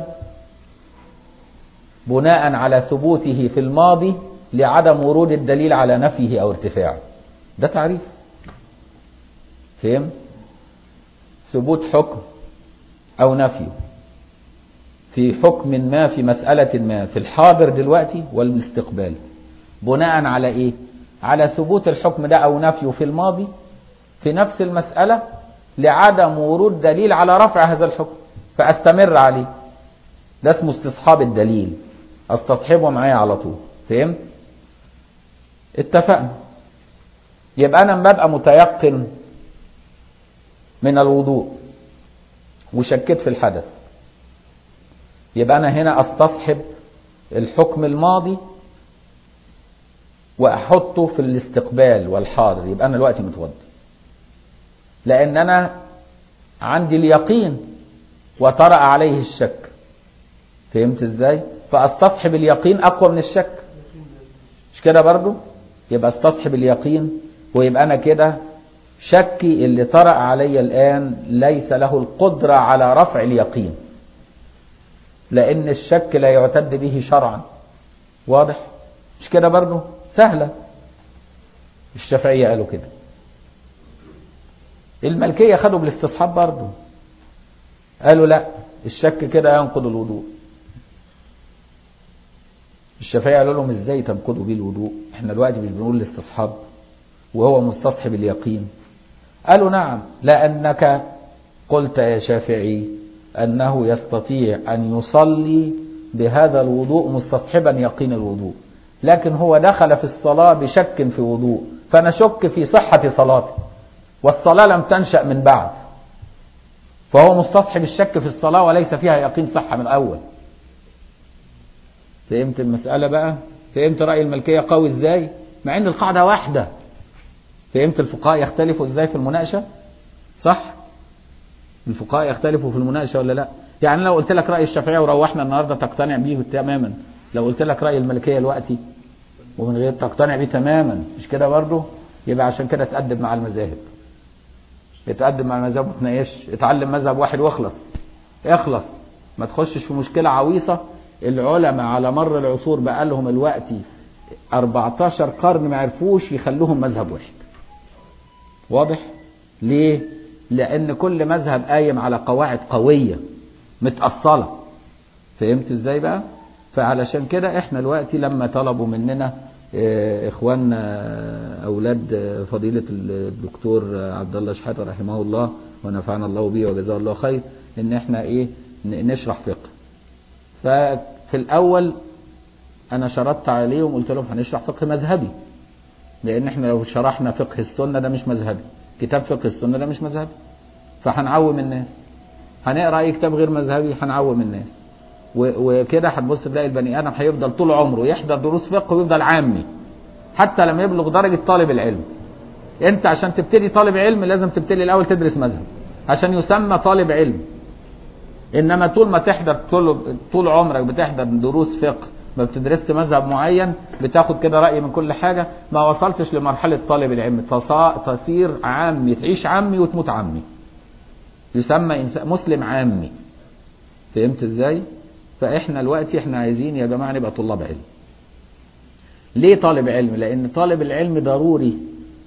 بناء على ثبوته في الماضي لعدم ورود الدليل على نفيه او ارتفاعه ده تعريف فهم ثبوت حكم أو نفيه في حكم ما في مسألة ما في الحاضر دلوقتي والاستقبال بناء على إيه؟ على ثبوت الحكم ده أو نفيه في الماضي في نفس المسألة لعدم ورود دليل على رفع هذا الحكم فأستمر عليه ده اسمه استصحاب الدليل استصحبه معايا على طول فهمت؟ اتفقنا يبقى أنا لما ببقى متيقن من الوضوء وشكيت في الحدث يبقى انا هنا استصحب الحكم الماضي واحطه في الاستقبال والحاضر يبقى انا دلوقتي متوضي لان انا عندي اليقين وطرأ عليه الشك فهمت ازاي فاستصحب اليقين اقوى من الشك مش كده برضو يبقى استصحب اليقين ويبقى انا كده شكي اللي طرأ علي الآن ليس له القدرة على رفع اليقين لأن الشك لا يعتد به شرعا واضح مش كده برضو سهلة الشافعية قالوا كده الملكية خدوا بالاستصحاب برضو قالوا لا الشك كده ينقض الوضوء الشافعية قالوا لهم ازاي تنقضوا بيه الوضوء احنا دلوقتي مش بنقول الاستصحاب وهو مستصحب اليقين قالوا نعم لأنك قلت يا شافعي أنه يستطيع أن يصلي بهذا الوضوء مستصحبا يقين الوضوء لكن هو دخل في الصلاة بشك في وضوء فنشك في صحة صلاته والصلاة لم تنشأ من بعد فهو مستصحب الشك في الصلاة وليس فيها يقين صحة من الأول فهمت المسألة بقى فهمت رأي الملكية قوي ازاي مع ان القاعدة واحدة فهمت الفقهاء يختلفوا ازاي في المناقشة صح الفقهاء يختلفوا في المناقشة ولا لا يعني لو قلت لك رأي الشافعية وروحنا النهاردة تقتنع بيه تماما لو قلت لك رأي الملكية دلوقتي ومن غير تقتنع بيه تماما مش كده برضه يبقى عشان كده تأدب مع المذاهب اتقدم مع المذهب وتناقش اتعلم مذهب واحد واخلص اخلص ما تخشش في مشكلة عويصة العلماء على مر العصور بقى لهم الوقت 14 قرن ما عرفوش يخلوهم مذهب واحد واضح ليه لان كل مذهب قايم على قواعد قوية متأصلة فهمت ازاي بقى فعلشان كده احنا دلوقتي لما طلبوا مننا اه اخواننا اولاد فضيلة الدكتور عبد الله شحاتة رحمه الله ونفعنا الله به وجزاه الله خير ان احنا ايه نشرح فقه ففي الاول انا شرطت عليهم قلت لهم هنشرح فقه مذهبي لان احنا لو شرحنا فقه السنة ده مش مذهبي كتاب فقه السنة ده مش مذهبي فهنعوم الناس هنقرا اي كتاب غير مذهبي هنعوم الناس وكده هتبص تلاقي البني ادم هيفضل طول عمره يحضر دروس فقه ويفضل عامي حتى لما يبلغ درجة طالب العلم انت عشان تبتدي طالب علم لازم تبتدي الاول تدرس مذهب عشان يسمى طالب علم انما طول ما تحضر طول, طول عمرك بتحضر دروس فقه ما بتدرسش مذهب معين بتاخد كده رأي من كل حاجة ما وصلتش لمرحلة طالب العلم تصير عامي تعيش عامي وتموت عامي يسمى إنسان مسلم عامي فهمت ازاي فاحنا دلوقتي احنا عايزين يا جماعة نبقى طلاب علم ليه طالب علم لان طالب العلم ضروري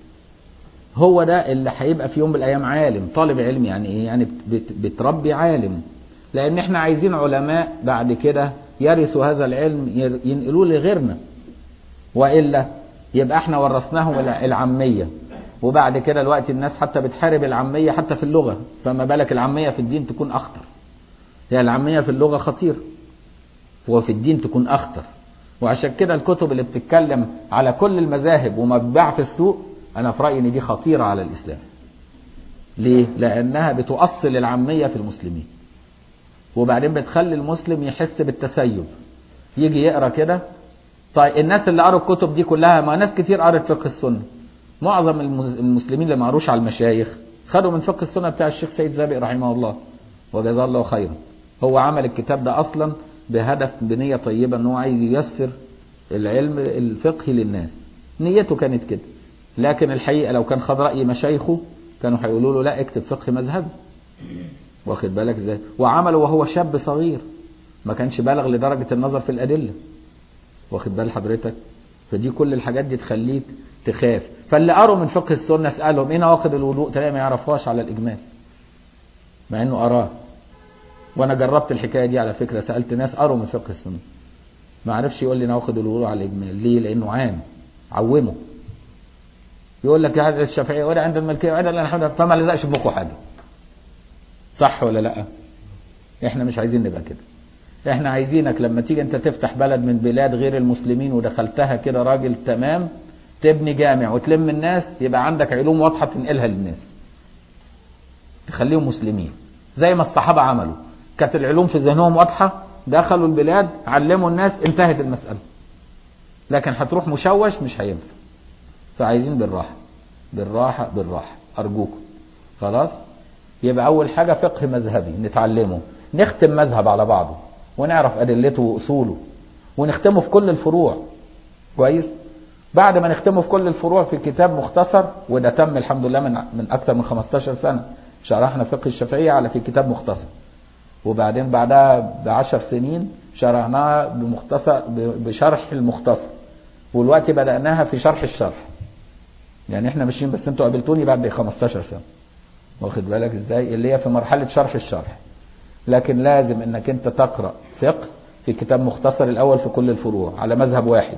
هو ده اللي هيبقى في يوم من الايام عالم طالب علم يعني ايه يعني بت بتربي عالم لان احنا عايزين علماء بعد كده يرثوا هذا العلم ينقلوه لغيرنا والا يبقى احنا ورثناهم العاميه وبعد كده الوقت الناس حتى بتحارب العاميه حتى في اللغه فما بالك العاميه في الدين تكون اخطر هي العاميه في اللغه خطير وفي الدين تكون اخطر وعشان كده الكتب اللي بتتكلم على كل المذاهب وما بتباع في السوق انا في رايي ان دي خطيره على الاسلام ليه لانها بتؤصل العاميه في المسلمين وبعدين بتخلي المسلم يحس بالتسيب يجي يقرا كده طيب الناس اللي قروا الكتب دي كلها ما ناس كتير قرت فقه السنه معظم المسلمين اللي ما قروش على المشايخ خدوا من فقه السنه بتاع الشيخ سيد زابق رحمه الله وجزاه الله خيرا هو عمل الكتاب ده اصلا بهدف بنيه طيبه ان هو عايز ييسر العلم الفقهي للناس نيته كانت كده لكن الحقيقه لو كان خد راي مشايخه كانوا هيقولوا له لا اكتب فقه مذهبي واخد بالك ازاي وعمله وهو شاب صغير ما كانش بالغ لدرجه النظر في الادله واخد بال حضرتك فدي كل الحاجات دي تخليك تخاف فاللي قروا من فقه السنه اسالهم ايه نواقض الوضوء تلاقي ما يعرفوهاش على الاجمال مع انه قراه وانا جربت الحكايه دي على فكره سالت ناس قروا من فقه السنه ما عرفش يقول لي نواقض الوضوء على الاجمال ليه لانه عام عومه يقول لك هذا الشافعيه ولا عند الملكيه ولا انا فما لزقش في مخه حاجه صح ولا لا احنا مش عايزين نبقى كده احنا عايزينك لما تيجي انت تفتح بلد من بلاد غير المسلمين ودخلتها كده راجل تمام تبني جامع وتلم الناس يبقى عندك علوم واضحه تنقلها للناس تخليهم مسلمين زي ما الصحابه عملوا كانت العلوم في ذهنهم واضحه دخلوا البلاد علموا الناس انتهت المساله لكن هتروح مشوش مش هينفع فعايزين بالراحه بالراحه بالراحه ارجوكم خلاص يبقى اول حاجه فقه مذهبي نتعلمه نختم مذهب على بعضه ونعرف ادلته واصوله ونختمه في كل الفروع كويس بعد ما نختمه في كل الفروع في كتاب مختصر وده تم الحمد لله من من اكثر من 15 سنه شرحنا فقه الشافعيه على في كتاب مختصر وبعدين بعدها بعشر سنين شرحناها بمختصر بشرح المختصر والوقت بدأناها في شرح الشرح يعني احنا ماشيين بس انتوا قابلتوني بعد 15 سنه واخد بالك ازاي اللي هي في مرحله شرح الشرح لكن لازم انك انت تقرا فقه في كتاب مختصر الاول في كل الفروع على مذهب واحد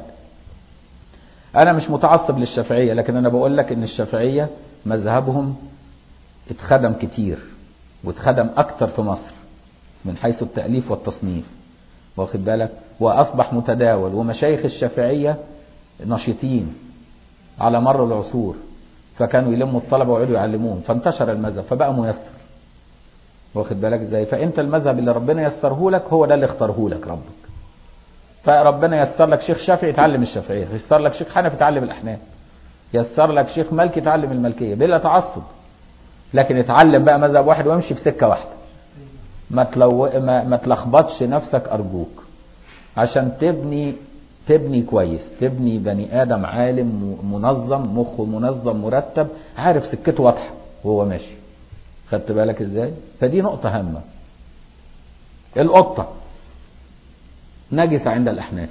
انا مش متعصب للشافعيه لكن انا بقول لك ان الشافعيه مذهبهم اتخدم كتير واتخدم اكتر في مصر من حيث التاليف والتصنيف واخد بالك واصبح متداول ومشايخ الشافعيه نشيطين على مر العصور فكانوا يلموا الطلبه ويقعدوا يعلموهم فانتشر المذهب فبقى ميسر واخد بالك ازاي فانت المذهب اللي ربنا يسره لك هو ده اللي اختاره لك ربك فربنا يسر لك شيخ شافعي يتعلم الشافعيه يسر لك شيخ حنفي يتعلم الاحناف يسر لك شيخ مالكي يتعلم الملكيه بلا تعصب لكن اتعلم بقى مذهب واحد وامشي في سكه واحده ما تلو... ما, ما تلخبطش نفسك ارجوك عشان تبني تبني كويس تبني بني ادم عالم م- منظم مخه منظم مرتب عارف سكته واضحه وهو ماشي خدت بالك ازاي فدي نقطه هامه القطه نجسه عند الاحناف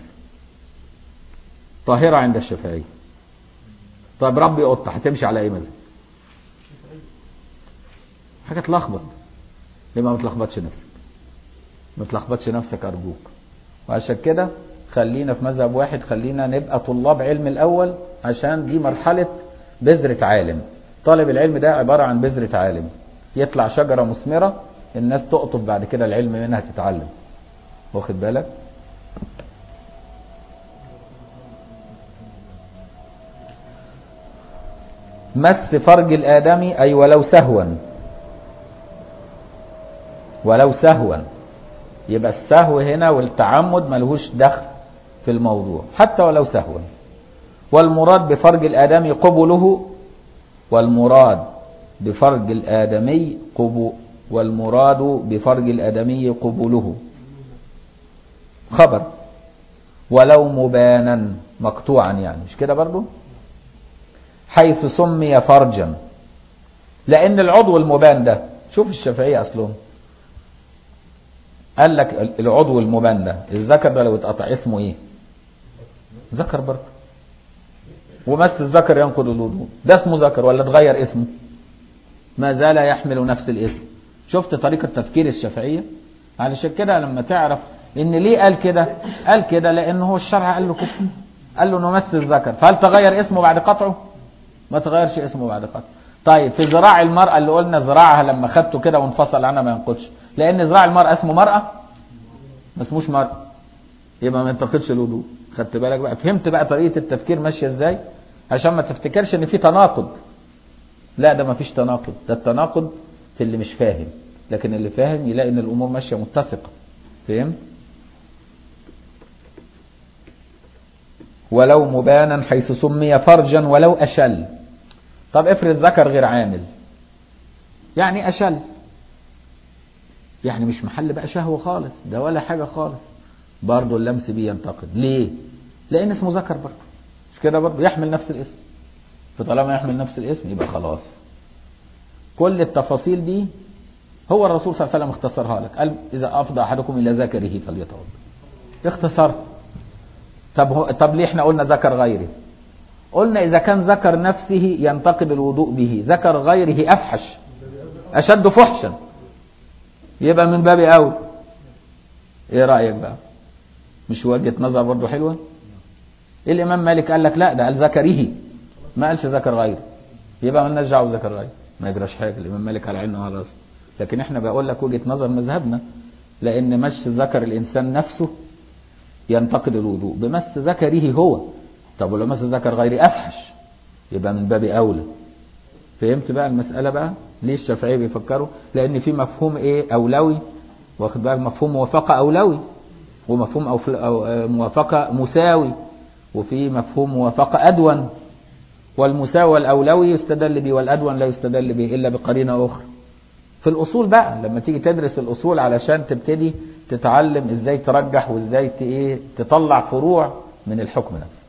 طاهره عند الشافعيه طيب ربي قطه هتمشي على ايه مذهب حاجه تلخبط ليه ما بتلخبطش نفسك ما تلخبطش نفسك ارجوك وعشان كده خلينا في مذهب واحد خلينا نبقى طلاب علم الاول عشان دي مرحله بذره عالم طالب العلم ده عباره عن بذره عالم يطلع شجره مثمره الناس تقطف بعد كده العلم منها تتعلم واخد بالك مس فرج الآدمي أي ولو سهوا ولو سهوا يبقى السهو هنا والتعمد ملهوش دخل في الموضوع حتى ولو سهوا والمراد بفرج الآدمي قبله والمراد بفرج الآدمي قبو والمراد بفرج الآدمي قبوله خبر ولو مبانا مقطوعا يعني مش كده برضو حيث سمي فرجا لأن العضو المبان ده شوف الشافعية أصلهم قال لك العضو المبان ده الذكر ده لو اتقطع اسمه ايه ذكر برضه ومس الذكر ينقض الوضوء ده اسمه ذكر ولا اتغير اسمه ما زال يحمل نفس الاسم شفت طريقة تفكير الشافعية علشان كده لما تعرف ان ليه قال كده قال كده لان هو الشرع قال له كده قال له انه مس الذكر فهل تغير اسمه بعد قطعه ما تغيرش اسمه بعد قطعه طيب في ذراع المرأة اللي قلنا ذراعها لما خدته كده وانفصل عنها ما ينقضش لان ذراع المرأة اسمه مرأة ما اسموش مرأة يبقى ما ينتقدش الوضوء خدت بالك بقى فهمت بقى طريقة التفكير ماشية ازاي عشان ما تفتكرش ان في تناقض لا ده ما فيش تناقض ده التناقض في اللي مش فاهم لكن اللي فاهم يلاقي ان الامور ماشية متسقة فهمت ولو مبانا حيث سمي فرجا ولو أشل طب افرض ذكر غير عامل يعني أشل يعني مش محل بقى شهوة خالص ده ولا حاجة خالص برضه اللمس بيه ينتقد ليه لأن اسمه ذكر برضه مش كده برضه يحمل نفس الاسم فطالما يحمل نفس الاسم يبقى خلاص كل التفاصيل دي هو الرسول صلى الله عليه وسلم اختصرها لك قال إذا أفضى أحدكم إلى ذكره فليتوضأ اختصار طب هو طب ليه احنا قلنا ذكر غيره قلنا إذا كان ذكر نفسه ينتقد الوضوء به ذكر غيره أفحش أشد فحشا يبقى من باب أول إيه رأيك بقى مش وجهة نظر برضه حلوة الإمام مالك قال لك لا ده قال ذكره ما قالش ذكر غيره يبقى ما دعوه ذكر غيره ما يجراش حاجة الإمام مالك على عينه وعلى راسه لكن احنا بقول لك وجهة نظر مذهبنا لأن مش ذكر الإنسان نفسه ينتقد الوضوء بمس ذكره هو طب ولو مس ذكر غيري أفحش يبقى من باب أولى فهمت بقى المسألة بقى ليه الشافعية بيفكروا لأن في مفهوم إيه أولوي واخد بالك مفهوم موافقة أولوي ومفهوم أو أو موافقة مساوي وفي مفهوم موافقة أدون والمساوي والأولوي يستدل به والأدون لا يستدل به إلا بقرينة أخرى في الأصول بقى لما تيجي تدرس الأصول علشان تبتدي تتعلم إزاي ترجح وإزاي إيه تطلع فروع من الحكم نفسه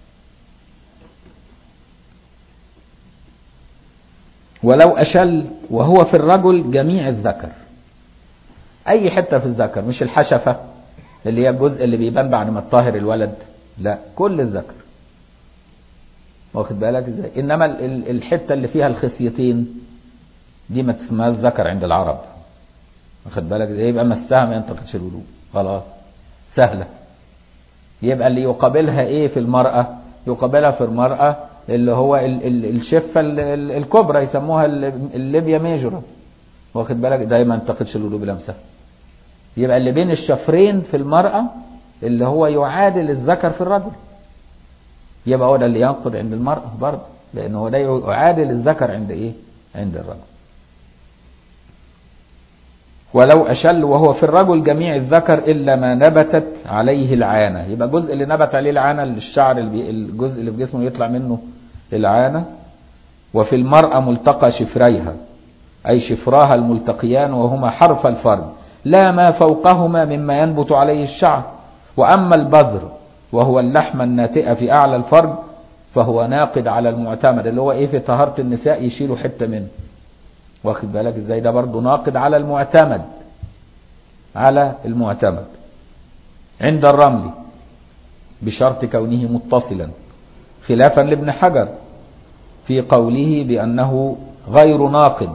ولو أشل وهو في الرجل جميع الذكر أي حتة في الذكر مش الحشفة اللي هي الجزء اللي بيبان بعد ما تطهر الولد لا كل الذكر واخد بالك ازاي انما الحته اللي فيها الخصيتين دي ما تسمىهاش ذكر عند العرب واخد بالك ازاي يبقى مسها ما ينتقدش الوضوء خلاص سهله يبقى اللي يقابلها ايه في المراه يقابلها في المراه اللي هو ال ال الشفه ال ال الكبرى يسموها الليبيا ميجورا واخد بالك ده ما ينتقدش الوضوء بلمسها يبقى اللي بين الشفرين في المراه اللي هو يعادل الذكر في الرجل يبقى هو ده اللي ينقض عند المرأة برضه لأنه هو ده يعادل الذكر عند إيه؟ عند الرجل. ولو أشل وهو في الرجل جميع الذكر إلا ما نبتت عليه العانة يبقى الجزء اللي نبت عليه العانة الشعر اللي بي- الجزء اللي في جسمه يطلع منه العانة وفي المرأة ملتقى شفريها أي شفراها الملتقيان وهما حرف الفرد لا ما فوقهما مما ينبت عليه الشعر وأما البذر وهو اللحم الناتئة في أعلى الفرد فهو ناقد على المعتمد اللي هو إيه في طهارة النساء يشيلوا حتة منه واخد بالك ازاي ده برضه ناقد على المعتمد على المعتمد عند الرمل بشرط كونه متصلا خلافا لابن حجر في قوله بأنه غير ناقد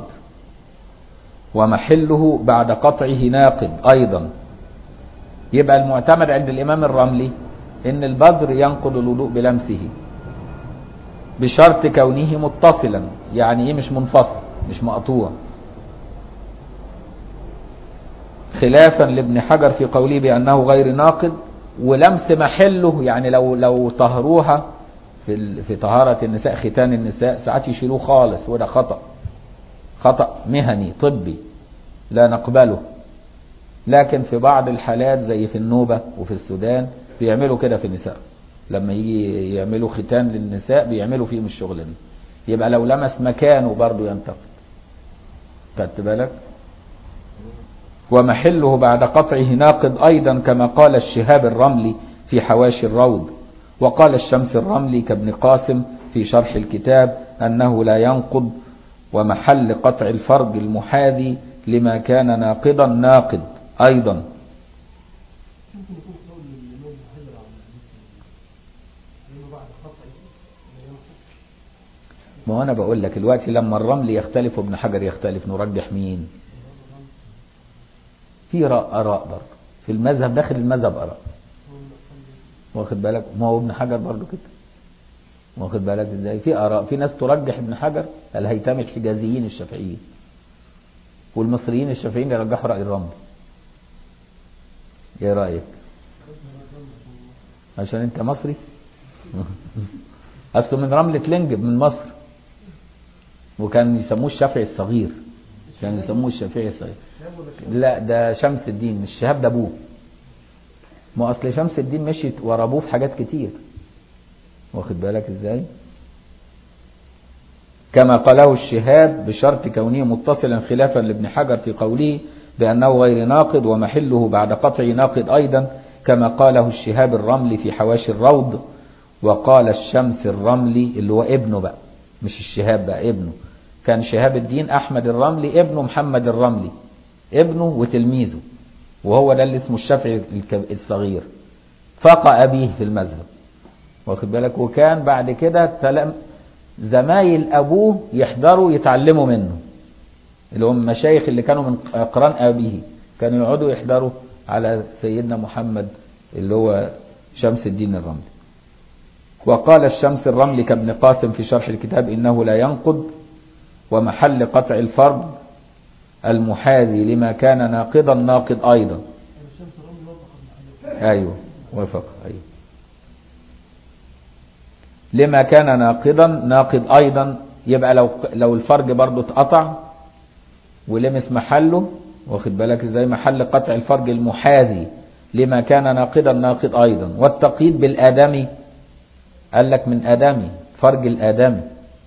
ومحله بعد قطعه ناقد أيضا يبقى المعتمد عند الإمام الرملي إن البذر ينقض الوضوء بلمسه بشرط كونه متصلا يعني إيه مش منفصل مش مقطوع خلافا لابن حجر في قوله بأنه غير ناقد ولمس محله يعني لو لو طهروها في ال- في طهارة النساء ختان النساء ساعات يشيلوه خالص وده خطأ خطأ مهني طبي لا نقبله لكن في بعض الحالات زي في النوبة وفي السودان بيعملوا كده في النساء لما يجي يعملوا ختان للنساء بيعملوا فيهم الشغل ده يبقى لو لمس مكانه برضه ينتقد خدت بالك ومحله بعد قطعه ناقض أيضا كما قال الشهاب الرملي في حواشي الروض وقال الشمس الرملي كابن قاسم في شرح الكتاب أنه لا ينقض ومحل قطع الفرج المحاذي لما كان ناقضا ناقض أيضا ممكن يكون قول الإمام ابن حجر على لأنه بعد قطعه لا ينقض ما هو أنا بقول لك دلوقتي لما الرمل يختلف وابن حجر يختلف نرجح مين في رأ- آراء برضه في المذهب داخل المذهب آراء واخد بالك ما هو ابن حجر برضه كده واخد بالك ازاي في آراء في ناس ترجح ابن حجر الهيثم الحجازيين الشافعيين والمصريين الشافعيين يرجحوا رأي الرمل ايه رأيك عشان انت مصري اصله من رملة لنجب من مصر وكان يسموه الشافعي الصغير كان يسموه الشافعي الصغير لا ده شمس الدين الشهاب ده ابوه ما اصل شمس الدين مشيت ورا ابوه في حاجات كتير واخد بالك ازاي كما قاله الشهاب بشرط كونه متصلا خلافا لابن حجر في قوله بأنه غير ناقض ومحله بعد قطع ناقض أيضا كما قاله الشهاب الرملي في حواشي الروض وقال الشمس الرملي اللي هو ابنه بقى مش الشهاب بقى ابنه كان شهاب الدين أحمد الرملي ابنه محمد الرملي ابنه وتلميذه وهو ده اللي اسمه الشافعي الك- الصغير فاق أبيه في المذهب واخد بالك وكان بعد كده تلم زمايل أبوه يحضروا يتعلموا منه اللي هم المشايخ اللي كانوا من أقران أبيه كانوا يقعدوا يحضروا على سيدنا محمد اللي هو شمس الدين الرملي وقال الشمس الرملي كابن قاسم في شرح الكتاب إنه لا ينقض ومحل قطع الفرد المحاذي لما كان ناقضا ناقض أيضا الشمس الرمل وافق ابن حجر أيوه وفق أيوه لما كان ناقضا ناقض أيضا يبقى لو لو الفرج برضه اتقطع ولمس محله واخد بالك ازاي محل قطع الفرج المحاذي لما كان ناقضا ناقض أيضا والتقييد بالآدمي قال لك من آدمي فرج الآدمي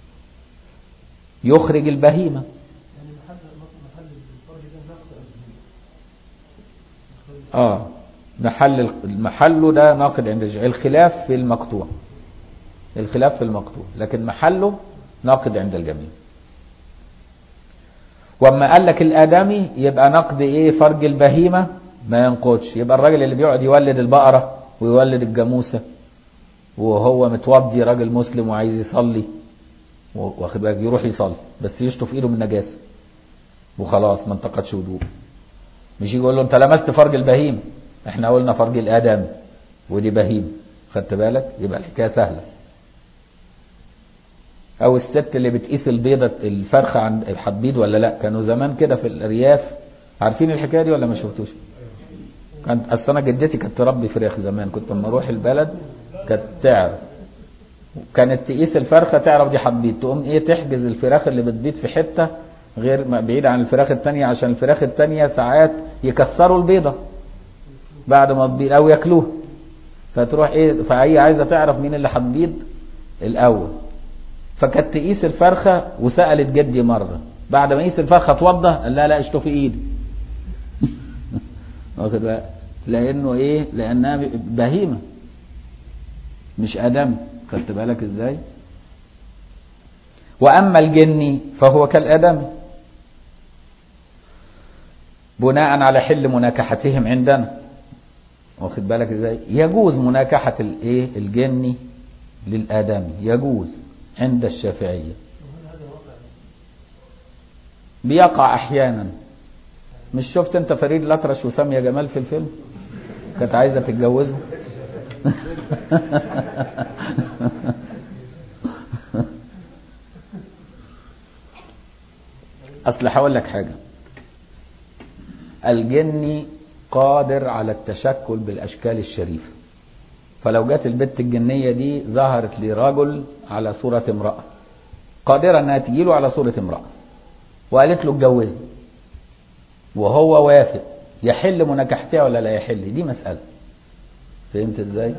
يخرج البهيمة يعني محل محل الفرج ده نقص أبنية اه محل محله ده ناقد عند الرجال الخلاف في المقطوع الخلاف في المقطوع لكن محله ناقد عند الجميع واما قال لك الادمي يبقى نقد ايه فرج البهيمه ما ينقضش يبقى الراجل اللي بيقعد يولد البقره ويولد الجاموسه وهو متوضي راجل مسلم وعايز يصلي واخد بالك يروح يصلي بس يشطف ايده من نجاسه وخلاص ما انتقدش وضوء مش يجي يقول له انت لمست فرج البهيم احنا قلنا فرج الادم ودي بهيم خدت بالك يبقى الحكايه سهله او الست اللي بتقيس البيضه الفرخه عند الحبيد ولا لا كانوا زمان كده في الارياف عارفين الحكايه دي ولا ما شفتوش كانت اصل انا جدتي كانت تربي فراخ زمان كنت لما اروح البلد كانت تعرف كانت تقيس الفرخه تعرف دي حبيد تقوم ايه تحجز الفراخ اللي بتبيض في حته غير ما- بعيد عن الفراخ التانية عشان الفراخ التانية ساعات يكسروا البيضة بعد ما تبيض او ياكلوها فتروح ايه فهي عايزه تعرف مين اللي هتبيض الاول فكانت تقيس الفرخه وسالت جدي مره بعد ما قيس الفرخه اتوضى قال لها لا اشطفي ايدي واخد بالك لانه ايه لانها بهيمه مش ادم خدت بالك ازاي واما الجني فهو كالادم بناء على حل مناكحتهم عندنا واخد بالك ازاي يجوز مناكحة الايه الجني للآدمي يجوز عند الشافعية وهل هذا واقع بيقع احيانا مش شفت انت فريد الأطرش وسامية جمال في الفيلم كانت عايزة تتجوزه اصل هقول لك حاجة الجني قادر على التشكل بالاشكال الشريفة فلو جت البت الجنية دي ظهرت لرجل على صورة امرأة قادرة انها تجيله على صورة امرأة وقالت له اتجوزني وهو وافق يحل مناكحتها ولا لا يحل دي مسألة فهمت ازاي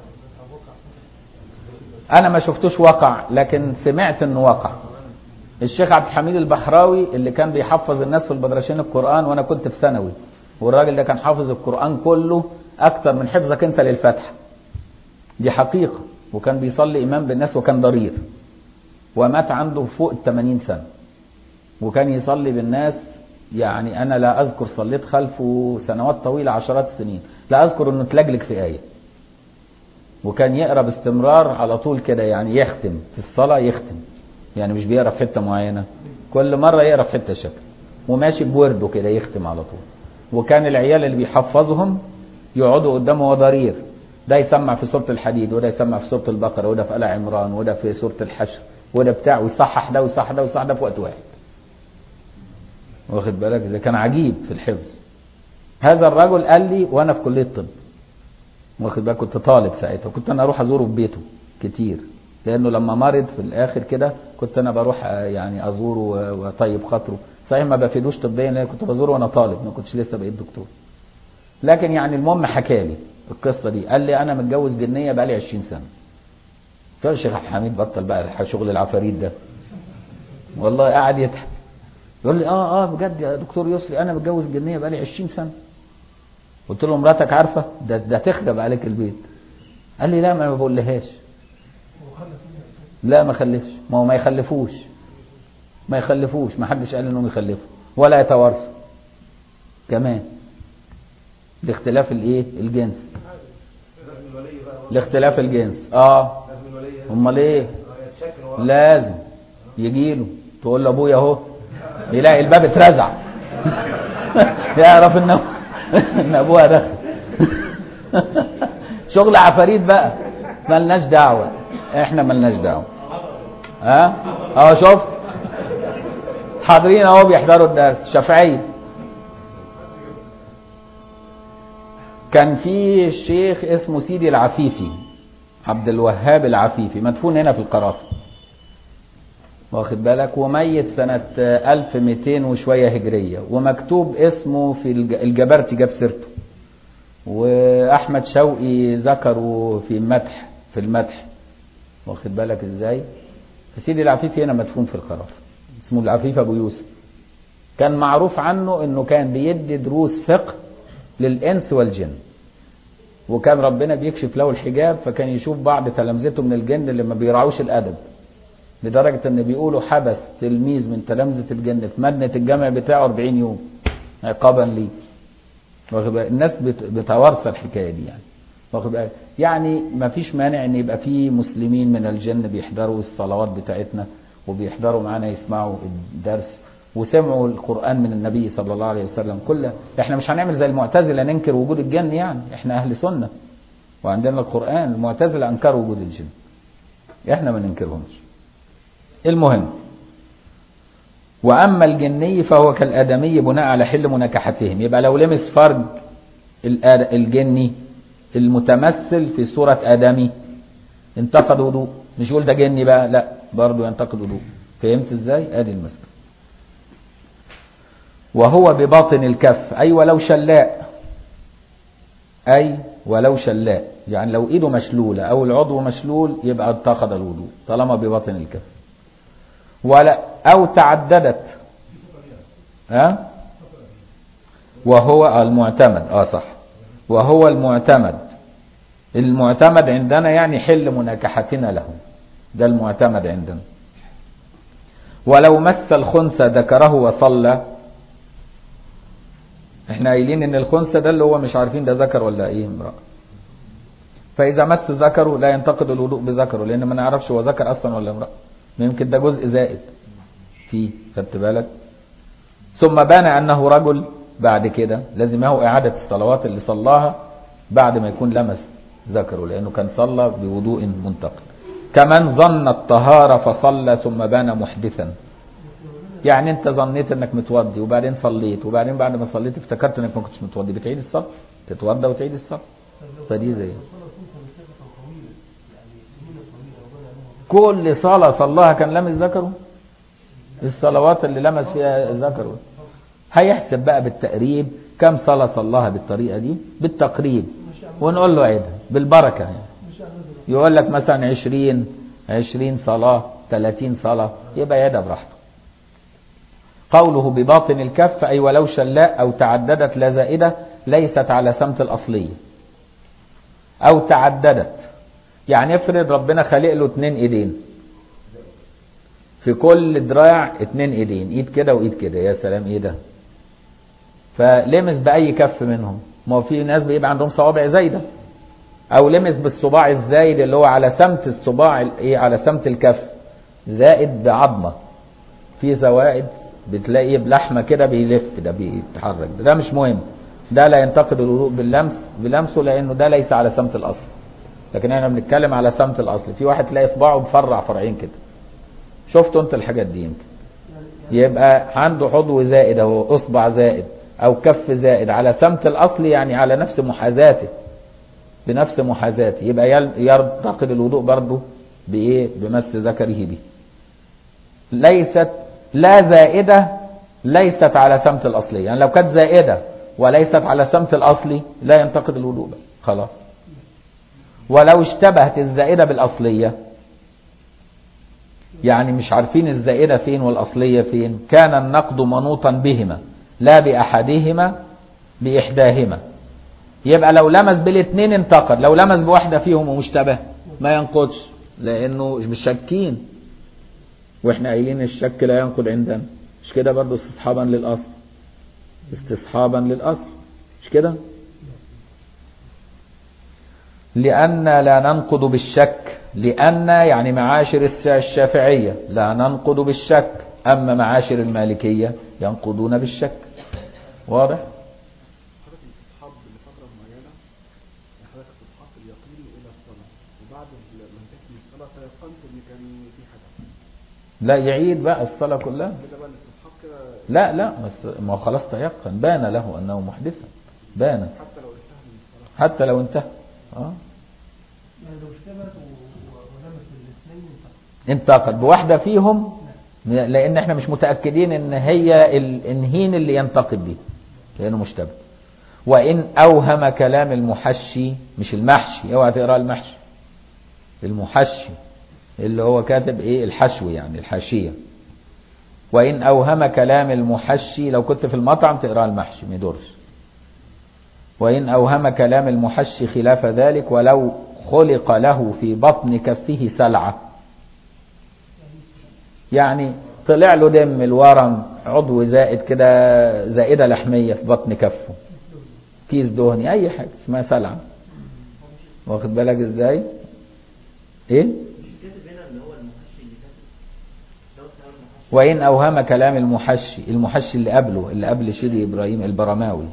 انا ما شفتوش وقع لكن سمعت انه وقع الشيخ عبد الحميد البحراوي اللي كان بيحفظ الناس في البدرشين القرآن وانا كنت في ثانوي والراجل ده كان حافظ القرآن كله اكتر من حفظك انت للفاتحة دي حقيقة وكان بيصلي امام بالناس وكان ضرير ومات عنده فوق ال 80 سنة وكان يصلي بالناس يعني انا لا اذكر صليت خلفه سنوات طويلة عشرات السنين لا اذكر انه تلجلج في آية وكان يقرا باستمرار على طول كده يعني يختم في الصلاة يختم يعني مش بيقرا في حتة معينة كل مرة يقرا في حتة شكل وماشي بورده كده يختم على طول وكان العيال اللي بيحفظهم يقعدوا قدامه وهو ضرير ده يسمع في سورة الحديد وده يسمع في سورة البقرة وده في آل عمران وده في سورة الحشر وده بتاع ويصحح ده ويصحح ده ويصحح ده في وقت واحد واخد بالك اذا كان عجيب في الحفظ هذا الرجل قال لي وانا في كليه الطب واخد بالك كنت طالب ساعتها كنت انا اروح ازوره في بيته كتير لانه لما مرض في الاخر كده كنت انا بروح آه، يعني ازوره و- واطيب خاطره صحيح ما بفيدوش طبيا لان كنت بزوره وانا طالب ما كنتش لسه بقيت دكتور لكن يعني المهم حكى لي القصه دي قال لي انا متجوز جنيه بقالي 20 سنه قلت له يا شيخ عبد الحميد بطل بقى شغل العفاريت ده والله قاعد يضحك يقول لي اه اه بجد يا دكتور يسري انا متجوز جنيه بقالي 20 سنه قلت له مراتك عارفه ده ده تخرب عليك البيت قال لي لا ما أنا بقولهاش وخلف منها لا ما خلفش ما هو ما يخلفوش ما يخلفوش ما حدش قال انهم يخلفوا ولا يتوارثوا كمان لاختلاف الايه الجنس لاختلاف الجنس اه امال ايه لازم يجي له تقول له ابويا اهو يلاقي الباب اترزع يعرف ان ان ابوها دخل شغل عفاريت بقى ملناش دعوه احنا ملناش دعوه ها اه شفت حاضرين اهو بيحضروا الدرس شافعيه كان في شيخ اسمه سيدي العفيفي عبد الوهاب العفيفي مدفون هنا في القرافه واخد بالك وميت سنة 1200 وشوية هجرية ومكتوب اسمه في الج- الجبرتي جاب سيرته وأحمد شوقي ذكره في المدح في المدح واخد بالك ازاي فسيدي العفيفي هنا مدفون في القرافة اسمه العفيف أبو يوسف كان معروف عنه انه كان بيدي دروس فقه للإنس والجن وكان ربنا بيكشف له الحجاب فكان يشوف بعض تلامذته من الجن اللي ما بيراعوش الأدب لدرجة ان بيقولوا حبس تلميذ من تلامذة الجن في مدنة الجامع بتاعه 40 يوم عقابا ليه واخد بالك؟ الناس بت- بتوارث الحكاية دي يعني واخد بالك؟ يعني ما فيش مانع ان يبقى في مسلمين من الجن بيحضروا الصلوات بتاعتنا وبيحضروا معانا يسمعوا الدرس وسمعوا القرآن من النبي صلى الله عليه وسلم كله احنا مش هنعمل زي المعتزلة ننكر وجود الجن يعني احنا اهل سنة وعندنا القرآن المعتزلة انكروا وجود الجن احنا ما ننكرهمش المهم وأما الجني فهو كالآدمي بناء على حل مناكحتهم يبقى لو لمس فرج الآد- الجني المتمثل في صورة آدمي انتقد وضوء مش يقول ده جني بقى لا برضه ينتقد وضوء فهمت ازاي ادي المسألة وهو بباطن الكف أي ولو شلاء أي ولو شلاء يعني لو إيده مشلولة أو العضو مشلول يبقى اتخذ الوضوء طالما بباطن الكف ولا أو تعددت ها وهو المعتمد اه صح وهو المعتمد المعتمد عندنا يعني حل مناكحتنا له ده المعتمد عندنا ولو مس الخنثى ذكره وصلى احنا قايلين ان الخنثى ده اللي هو مش عارفين ده ذكر ولا ايه امرأة فاذا مس ذكره لا ينتقد الوضوء بذكره لان ما نعرفش هو ذكر اصلا ولا امرأة يمكن ده جزء زائد فيه خدت بالك ثم بان انه رجل بعد كده لازم هو اعادة الصلوات اللي صلاها بعد ما يكون لمس ذكره لانه كان صلى بوضوء منتقد كمن ظن الطهارة فصلى ثم بان محدثا يعني انت ظنيت انك متوضي وبعدين صليت وبعدين بعد ما صليت افتكرت انك ما كنتش متوضي بتعيد الصلاة تتوضى وتعيد الصلاة فدي زي كل صلاة صلاها كان لمس ذكره الصلوات اللي لمس فيها ذكره هيحسب بقى بالتقريب كم صلاة صلاها بالطريقة دي بالتقريب ونقول له عيدها بالبركة يعني يقول لك مثلا عشرين عشرين صلاة ثلاثين صلاة يبقى يعيدها براحته قوله بباطن الكف أي ولو شلاء أو تعددت لا زائدة ليست على سمت الأصلية أو تعددت يعني افرض ربنا خلق له اتنين ايدين في كل دراع اتنين ايدين ايد كده وايد كده يا سلام ايه ده فلمس بأي كف منهم ما هو في ناس بيبقى عندهم صوابع زايدة او لمس بالصباع الزايد اللي هو على سمت الصباع ايه على سمت الكف زائد بعظمة في زوائد بتلاقيه بلحمة كده بيلف ده بيتحرك ده, ده مش مهم ده لا ينتقد الوضوء باللمس بلمسه لانه ده ليس على سمت الاصل لكن احنا بنتكلم على سمت الاصل في واحد تلاقي صباعه مفرع فرعين كده شفتوا انت الحاجات دي يمكن يبقى عنده عضو زائد اهو اصبع زائد او كف زائد على سمت الاصل يعني على نفس محاذاته بنفس محاذاته يبقى يرتقد الوضوء برضه بايه بمس ذكره به ليست لا زائده ليست على سمت الاصلي يعني لو كانت زائده وليست على سمت الاصلي لا ينتقد الوضوء بقى خلاص ولو اشتبهت الزائده بالاصليه يعني مش عارفين الزائدة فين والأصلية فين كان النقد منوطا بهما لا بأحدهما بإحداهما يبقى لو لمس بالاثنين انتقد لو لمس بواحدة فيهم ومشتبه ما ينقضش لأنه مش شاكين واحنا قايلين الشك لا ينقض عندنا مش كده برضه استصحابا للأصل استصحابا للأصل مش كده لأن لا ننقض بالشك لأن يعني معاشر الشافعية لا ننقض بالشك أما معاشر المالكية ينقضون بالشك واضح؟ حضرتك الاستصحاب لفترة معينة حضرتك استصحاب اليقين إلى الصلاة وبعد ما انتهت من الصلاة تيقنت إن كان في حدث لا يعيد بقى الصلاة كلها كده بقى الاستصحاب كده لا لا بس ما هو خلاص تيقن بان له أنه محدثا بان حتى لو انتهى من الصلاة حتى لو انتهى اه يعني لو اشتبهت و- و- ولمس الاثنين انتقد بواحدة فيهم لأن احنا مش متأكدين ان هي الانهين اللي ينتقد به لأنه مشتبه وإن أوهم كلام المحشي مش المحشي اوعى تقرأ المحشي المحشي اللي هو كاتب ايه الحشو يعني الحاشية وإن أوهم كلام المحشي لو كنت في المطعم تقرأ المحشي ما يدورش وإن أوهم كلام المحشي خلاف ذلك ولو خلق له في بطن كفه سلعة يعني طلع له دم الورم عضو زائد كده زائدة لحمية في بطن كفه كيس دهني أي حاجة اسمها سلعة واخد بالك ازاي ايه كاتب هنا اللي هو المحشي اللي كاتب لو سأل المحشي وإن أوهم كلام المحشي المحشي اللي قبله اللي قبل شيري إبراهيم البرماوي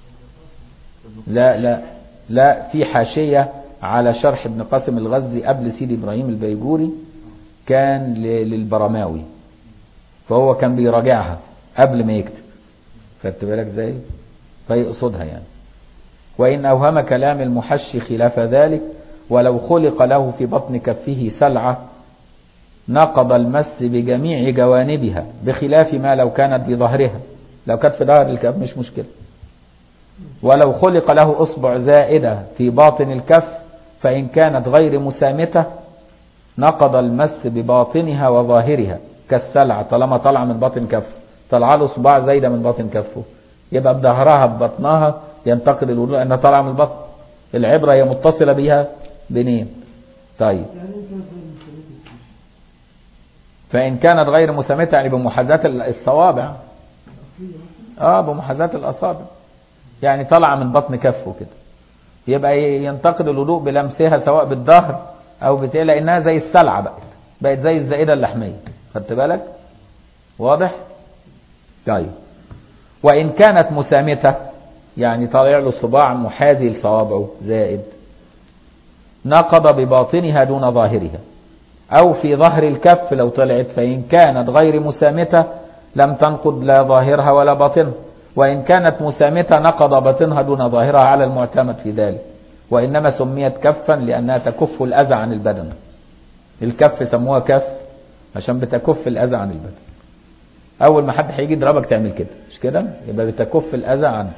لا لا لا في حاشية على شرح ابن قاسم الغزي قبل سيدي إبراهيم البيجوري كان ل- للبرماوي فهو كان بيراجعها قبل ما يكتب خدت بالك ازاي فيقصدها يعني وإن أوهم كلام المحشي خلاف ذلك ولو خلق له في بطن كفه سلعة نقض المس بجميع جوانبها بخلاف ما لو كانت بظهرها لو كانت في ظهر الكف مش مشكلة ولو خلق له أصبع زائدة في باطن الكف فإن كانت غير مسامتة نقض المس بباطنها وظاهرها كالسلع طالما طلع من باطن كفه طلع له صباع زايدة من باطن كفه يبقى بظهرها ببطنها ينتقد الوضوء لأنها طالعة من البطن العبرة هي متصلة بها بنين طيب يعني انت مثلا مسميت الكيش فإن كانت غير مسامتة يعني بمحاذاة الصوابع اصليه اه بمحاذاة الأصابع يعني طالعة من بطن كفه كده يبقى ينتقد الوضوء بلمسها سواء بالظهر أو بتاع لأنها زي السلعة بقت بقت زي الزائدة اللحمية خدت بالك واضح طيب وإن كانت مسامتة يعني طالع له الصباع محاذي لصوابعه زائد نقض بباطنها دون ظاهرها أو في ظهر الكف لو طلعت فإن كانت غير مسامتة لم تنقض لا ظاهرها ولا باطنها وإن كانت مسامتة نقض باطنها دون ظاهرها على المعتمد في ذلك وإنما سميت كفا لأنها تكف الأذى عن البدن الكف سموها كف عشان بتكف الأذى عن البدن أول ما حد هيجي يضربك تعمل كده مش كده يبقى بتكف الأذى عنك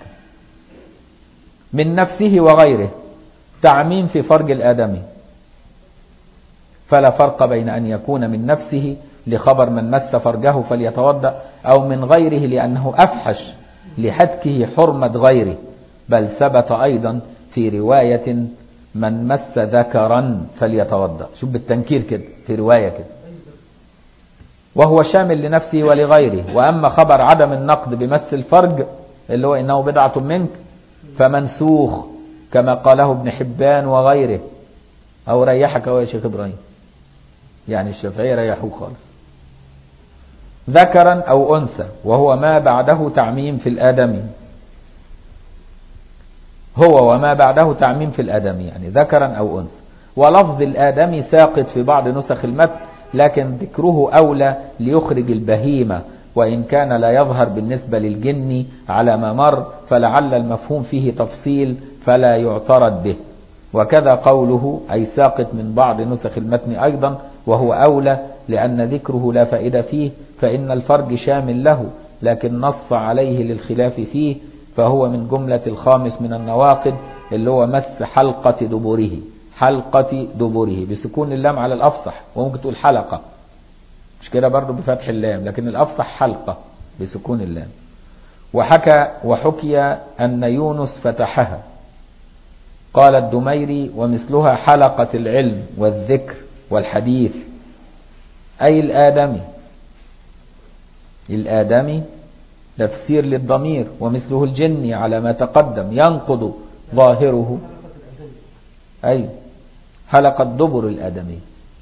من نفسه وغيره تعميم في فرج الآدمي فلا فرق بين أن يكون من نفسه لخبر من مس فرجه فليتوضأ أو من غيره لأنه أفحش لحتكه حرمة غيره بل ثبت أيضا في رواية من مس ذكرا فليتوضأ شوف بالتنكير كده في رواية كده وهو شامل لنفسه ولغيره وأما خبر عدم النقد بمس الفرج اللي هو إنه بضعة منك فمنسوخ كما قاله ابن حبان وغيره أو ريحك أو يا شيخ إبراهيم يعني الشافعية ريحوه خالص ذكرا أو أنثى وهو ما بعده تعميم في الآدمي هو وما بعده تعميم في الآدمي يعني ذكرا أو أنثى ولفظ الآدمي ساقط في بعض نسخ المتن لكن ذكره أولى ليخرج البهيمة وإن كان لا يظهر بالنسبة للجن على ما مر فلعل المفهوم فيه تفصيل فلا يعترض به وكذا قوله أي ساقط من بعض نسخ المتن أيضا وهو أولى لأن ذكره لا فائدة فيه فإن الفرج شامل له لكن نص عليه للخلاف فيه فهو من جملة الخامس من النواقد اللي هو مس حلقة دبره حلقة دبره بسكون اللام على الأفصح وممكن تقول حلقة مش كده برضو بفتح اللام لكن الأفصح حلقة بسكون اللام وحكى وحكي أن يونس فتحها قال الدميري ومثلها حلقة العلم والذكر والحديث أي الآدمي الآدمي تفسير للضمير ومثله الجني على ما تقدم ينقض ظاهره أي حلقة دبر الآدمي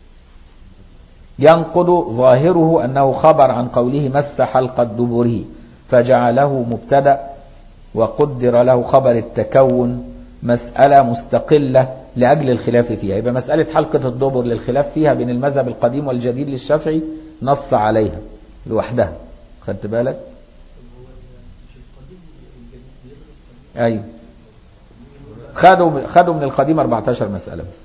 ينقض ظاهره أنه خبر عن قوله مس حلقة دبره فجعله مبتدأ وقدر له خبر التكون مسألة مستقلة لأجل الخلاف فيها يبقى مسألة حلقة الدبر للخلاف فيها بين المذهب القديم والجديد للشافعي نص عليها لوحدها خدت بالك أيوه خدوا خدوا من القديم 14 مسألة بس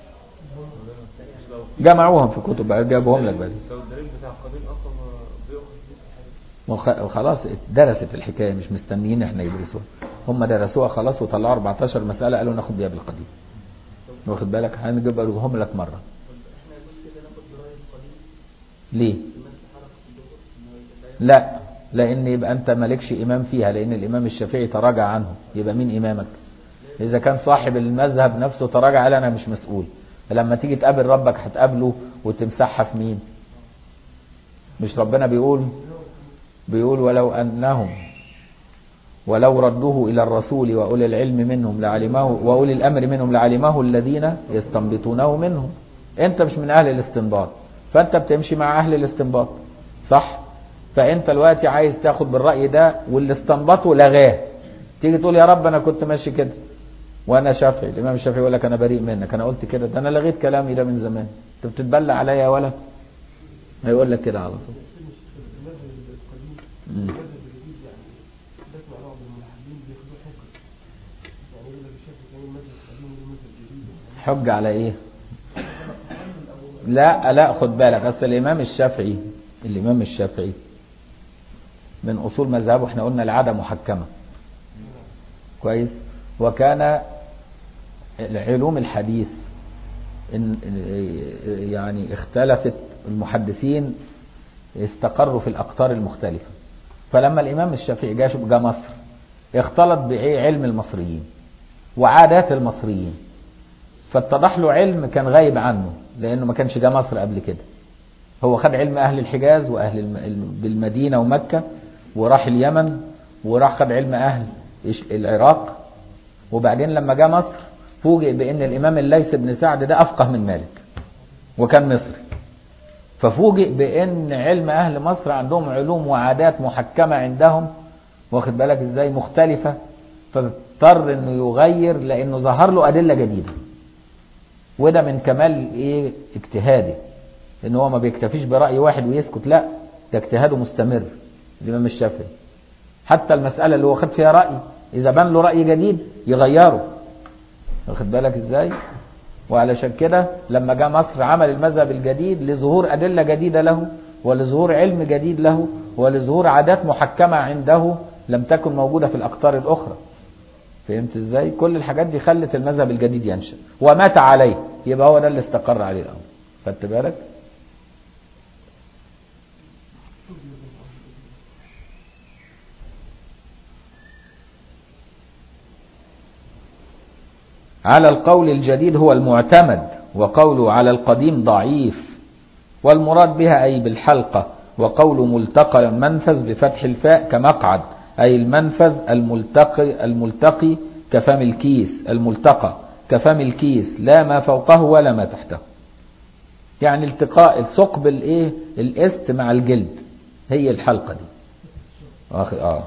جمعوهم في كتب بقى جابوهم لك بقى لو الدليل بتاع القديم اصلا بيؤخذ بيه وخ- خلاص درست الحكاية مش مستنيين احنا يدرسوها هم درسوها خلاص وطلعوا 14 مسألة قالوا ناخد بيها بالقديم واخد بالك هنجيبهم لك مرة احنا يجوز كده ناخد برأي القديم ليه بمس حركة الدبر ان هو يتبين لا لان يبقى انت مالكش امام فيها لان الامام الشافعي تراجع عنه يبقى مين امامك اذا كان صاحب المذهب نفسه تراجع قال انا مش مسؤول لما تيجي تقابل ربك هتقابله وتمسحها في مين مش ربنا بيقول بيقول ولو انهم ولو ردوه الى الرسول واولي العلم منهم لعلمه واولي الامر منهم لعلمه الذين يستنبطونه منهم انت مش من اهل الاستنباط فانت بتمشي مع اهل الاستنباط صح فانت دلوقتي عايز تاخد بالراي ده واللي استنبطه لغاه تيجي تقول يا رب انا كنت ماشي كده وانا شافعي الامام الشافعي يقول لك انا بريء منك انا قلت كده ده انا لغيت كلامي ده من زمان انت بتتبلى عليا يا ولا هيقول لك كده على طول المذهب القديم مم. المذهب الجديد يعني بسمع بعض الملحدين بياخدوه حجة يعني يقول لك الشيخ كان المذهب القديم والمذهب الجديد حج على ايه لا لا خد بالك اصل الامام الشافعي الامام الشافعي من اصول مذهبه احنا قلنا العاده محكمه كويس وكان علوم الحديث إن يعني اختلفت المحدثين استقروا في الاقطار المختلفه فلما الامام الشافعي جاء جاء مصر اختلط بايه علم المصريين وعادات المصريين فاتضح له علم كان غايب عنه لانه ما كانش جاء مصر قبل كده هو خد علم اهل الحجاز واهل الم- الم- بالمدينه ومكه وراح اليمن وراح خد علم اهل إيش- العراق وبعدين لما جاء مصر فوجئ بان الامام الليث بن سعد ده افقه من مالك وكان مصري ففوجئ بان علم اهل مصر عندهم علوم وعادات محكمه عندهم واخد بالك ازاي مختلفه فاضطر انه يغير لانه ظهر له ادله جديده وده من كمال ايه اجتهاده ان هو ما بيكتفيش براي واحد ويسكت لا ده اجتهاده مستمر الامام الشافعي حتى المساله اللي هو خد فيها راي اذا بان له راي جديد يغيره واخد بالك ازاي وعلشان كده لما جاء مصر عمل المذهب الجديد لظهور ادله جديده له ولظهور علم جديد له ولظهور عادات محكمه عنده لم تكن موجوده في الاقطار الاخرى فهمت ازاي كل الحاجات دي خلت المذهب الجديد ينشا ومات عليه يبقى هو ده اللي استقر عليه الامر خدت بالك على القول الجديد هو المعتمد وقوله على القديم ضعيف والمراد بها أي بالحلقة وقول ملتقى المنفذ بفتح الفاء كمقعد أي المنفذ الملتقي الملتقي كفم الكيس الملتقى كفم الكيس لا ما فوقه ولا ما تحته يعني التقاء ثقب الايه الاست مع الجلد هي الحلقة دي آخ- اه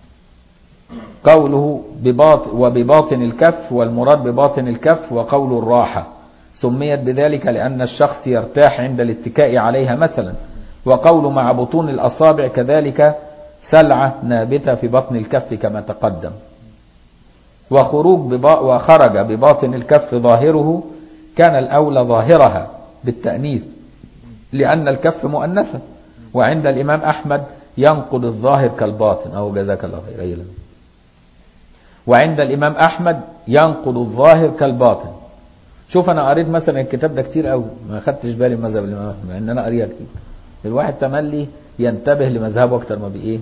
قوله بباط وبباطن الكف والمراد بباطن الكف وقول الراحة سميت بذلك لأن الشخص يرتاح عند الاتكاء عليها مثلا وقول مع بطون الأصابع كذلك سلعة نابتة في بطن الكف كما تقدم وخروج ببا وخرج بباطن الكف ظاهره كان الأولى ظاهرها بالتأنيث لأن الكف مؤنثة وعند الإمام أحمد ينقض الظاهر كالباطن أو جزاك الله خير أي لازم. وعند الإمام أحمد ينقض الظاهر كالباطن شوف أنا قريت مثلا الكتاب ده كتير قوي ما خدتش بالي من مذهب الإمام أحمد مع إن أنا قريها كتير الواحد تملي ينتبه لمذهبه أكتر ما بإيه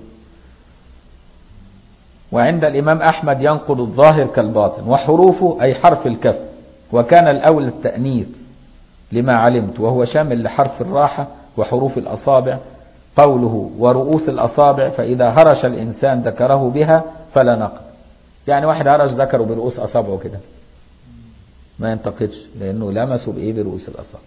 وعند الإمام أحمد ينقض الظاهر كالباطن وحروفه أي حرف الكف وكان الأول التأنيث لما علمت وهو شامل لحرف الراحة وحروف الأصابع قوله ورؤوس الأصابع فإذا هرش الإنسان ذكره بها فلا نقد يعني واحد هرش ذكره برؤوس أصابعه كده ما ينتقدش لأنه لمسه بإيه برؤوس الأصابع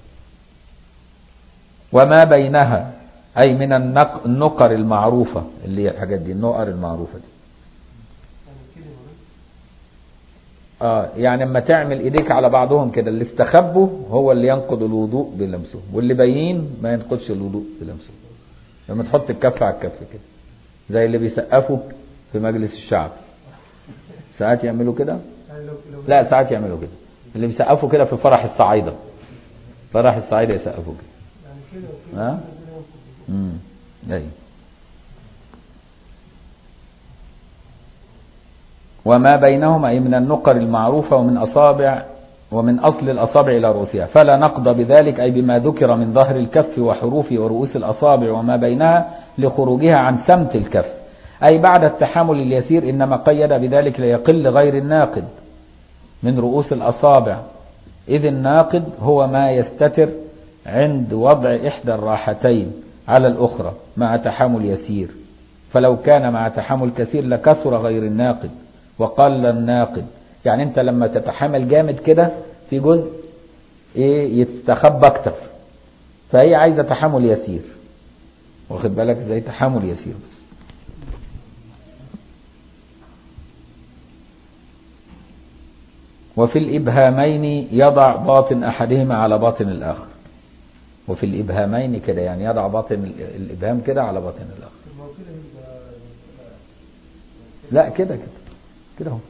وما بينها أي من النق... النقر المعروفة اللي هي الحاجات دي النقر المعروفة دي يعني كلمة بس اه يعني اما تعمل ايديك على بعضهم كده اللي استخبوا هو اللي ينقض الوضوء بلمسه واللي باين ما ينقضش الوضوء بلمسه لما تحط الكف على الكف كده زي اللي بيسقفوا في مجلس الشعب ساعات يعملوا كده يعني لو لو لا ساعات يعملوا كده اللي بيسقفوا كده في فرح الصعايدة فرح الصعايدة يسقفوا كده يعني كده وكده ها؟ ربنا ينصر. امم ايوه وما بينهما أي من النقر المعروفة ومن أصابع ومن أصل الأصابع إلى رؤوسها فلا نقض بذلك أي بما ذكر من ظهر الكف وحروف ورؤوس الأصابع وما بينها لخروجها عن سمت الكف أي بعد التحامل اليسير إنما قيد بذلك ليقل غير الناقد من رؤوس الأصابع إذ الناقد هو ما يستتر عند وضع إحدى الراحتين على الأخرى مع تحامل يسير فلو كان مع تحامل كثير لكثر غير الناقد وقل الناقد يعني أنت لما تتحامل جامد كده في جزء إيه يتخبى أكتر فهي عايزة تحامل يسير واخد بالك زي تحامل يسير بس وفي الإبهامين يضع باطن أحدهما على باطن الآخر وفي الإبهامين كده يعني يضع باطن ال- الإبهام كده على باطن الآخر طب ما هو كده يبقى لا كده كده كده اهو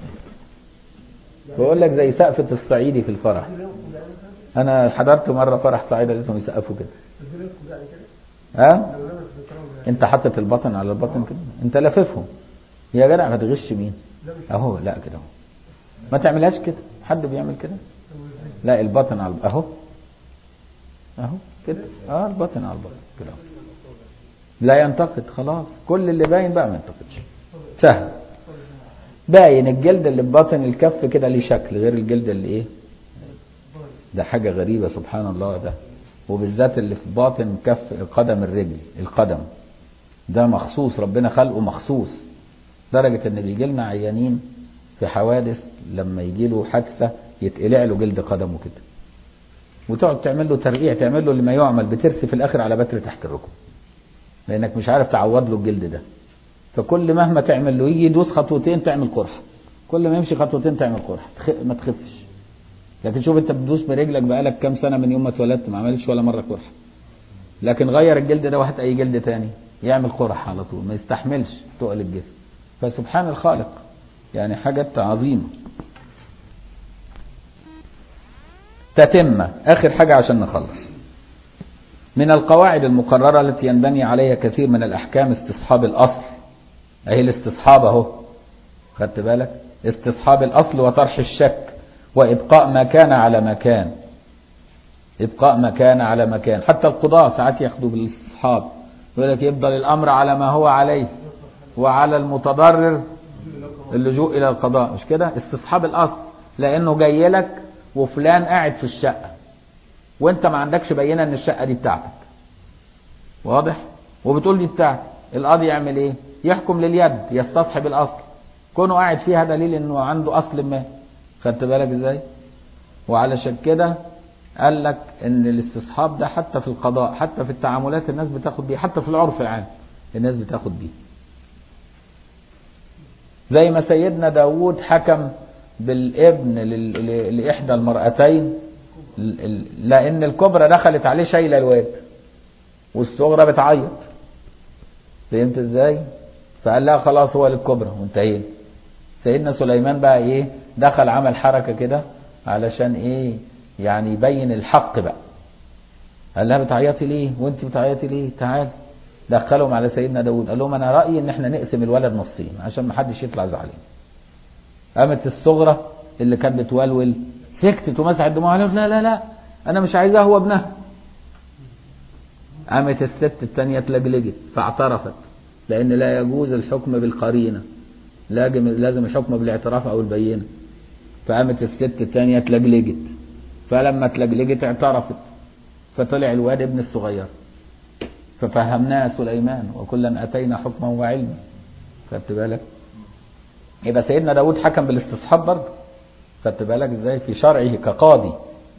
بقول لك زي سقفة الصعيدي في الفرح كده ينقض يعني مثلا أنا حضرت مرة فرح صعيدي لقيتهم يسقفوا كده كده ينقض يعني كده ها لو لمس انت حاطط البطن على البطن كده انت لاففهم يا جدع هتغش مين اهو لا كده اهو ما تعملهاش كده حد بيعمل كده لا البطن على الب- اهو اهو كده اه البطن على البطن كده اهو. لا ينتقد خلاص كل اللي باين بقى ما ينتقدش سهل باين الجلد اللي بباطن الكف كده ليه شكل غير الجلد اللي ايه ده حاجة غريبة سبحان الله ده وبالذات اللي في باطن كف قدم الرجل القدم ده مخصوص ربنا خلقه مخصوص درجة ان بيجي لنا عيانين في حوادث لما يجي له حادثة يتقلع له جلد قدمه كده وتقعد تعمل له ترقيع تعمل له اللي ما يعمل بترسي في الاخر على بتر تحت الركبه لانك مش عارف تعوض له الجلد ده فكل مهما تعمل له يجي يدوس خطوتين تعمل قرحه كل ما يمشي خطوتين تعمل قرحه تخ... ما تخفش لكن شوف انت بتدوس برجلك بقالك كام سنه من يوم ما اتولدت ما عملتش ولا مره قرحه لكن غير الجلد ده وهات اي جلد تاني يعمل قرح على طول ما يستحملش تقل الجسم فسبحان الخالق يعني حاجة عظيمة تتمة آخر حاجة عشان نخلص من القواعد المقررة التي ينبني عليها كثير من الأحكام استصحاب الأصل أهي الاستصحاب أهو خدت بالك استصحاب الأصل وطرح الشك وإبقاء ما كان على مكان إبقاء ما كان على مكان حتى القضاة ساعات ياخدوا بالاستصحاب يقول لك يفضل الأمر على ما هو عليه وعلى المتضرر اللجوء إلى القضاء مش كده استصحاب الأصل لأنه جاي لك وفلان قاعد في الشقة وانت ما عندكش بينة ان الشقة دي بتاعتك واضح وبتقول دي بتاعتي القاضي يعمل ايه يحكم لليد يستصحب الاصل كونه قاعد فيها دليل انه عنده اصل ما خدت بالك ازاي وعلشان كده قال لك ان الاستصحاب ده حتى في القضاء حتى في التعاملات الناس بتاخد بيه حتى في العرف العام الناس بتاخد بيه زي ما سيدنا داود حكم بالابن لل- ل- لإحدى المرأتين ل- ل- لأن الكبرى دخلت عليه شايلة الواد والصغرى بتعيط فهمت ازاي؟ فقال لها خلاص هو للكبرى وانتهينا سيدنا سليمان بقى ايه دخل عمل حركة كده علشان ايه يعني يبين الحق بقى قال لها بتعيطي ليه وانت بتعيطي ليه تعالي دخلهم على سيدنا داود قال لهم انا رايي ان احنا نقسم الولد نصين عشان ما حدش يطلع زعلان قامت الصغرى اللي كانت بتولول سكتت ومسحت دموعها قالت لا لا لا انا مش عايزاه هو ابنها قامت الست الثانيه اتلجلجت فاعترفت لان لا يجوز الحكم بالقرينه لازم لازم الحكم بالاعتراف او البينه فقامت الست الثانيه اتلجلجت فلما اتلجلجت اعترفت فطلع الواد ابن الصغير ففهمناها سليمان وكلا اتينا حكما وعلما خدت بالك يبقى سيدنا داود حكم بالاستصحاب برضه خدت بالك ازاي في شرعه كقاضي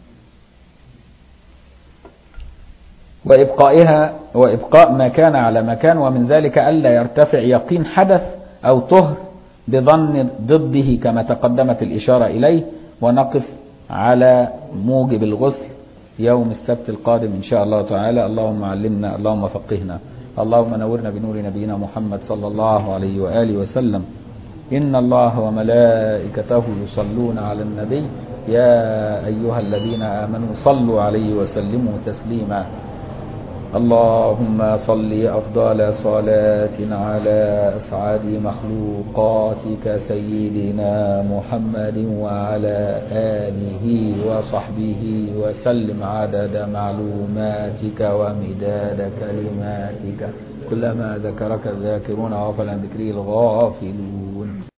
وإبقائها وإبقاء ما كان على مكان ومن ذلك ألا يرتفع يقين حدث أو طهر بظن ضده كما تقدمت الإشارة إليه ونقف على موجب الغسل يوم السبت القادم إن شاء الله تعالى اللهم علمنا اللهم فقهنا اللهم نورنا بنور نبينا محمد صلى الله عليه وآله وسلم إن الله وملائكته يصلون على النبي يا أيها الذين آمنوا صلوا عليه وسلموا تسليما اللهم صل أفضل صلاة على أسعد مخلوقاتك سيدنا محمد وعلى آله وصحبه وسلم عدد معلوماتك ومداد كلماتك كلما ذكرك الذاكرون وغفل عن ذكره الغافلون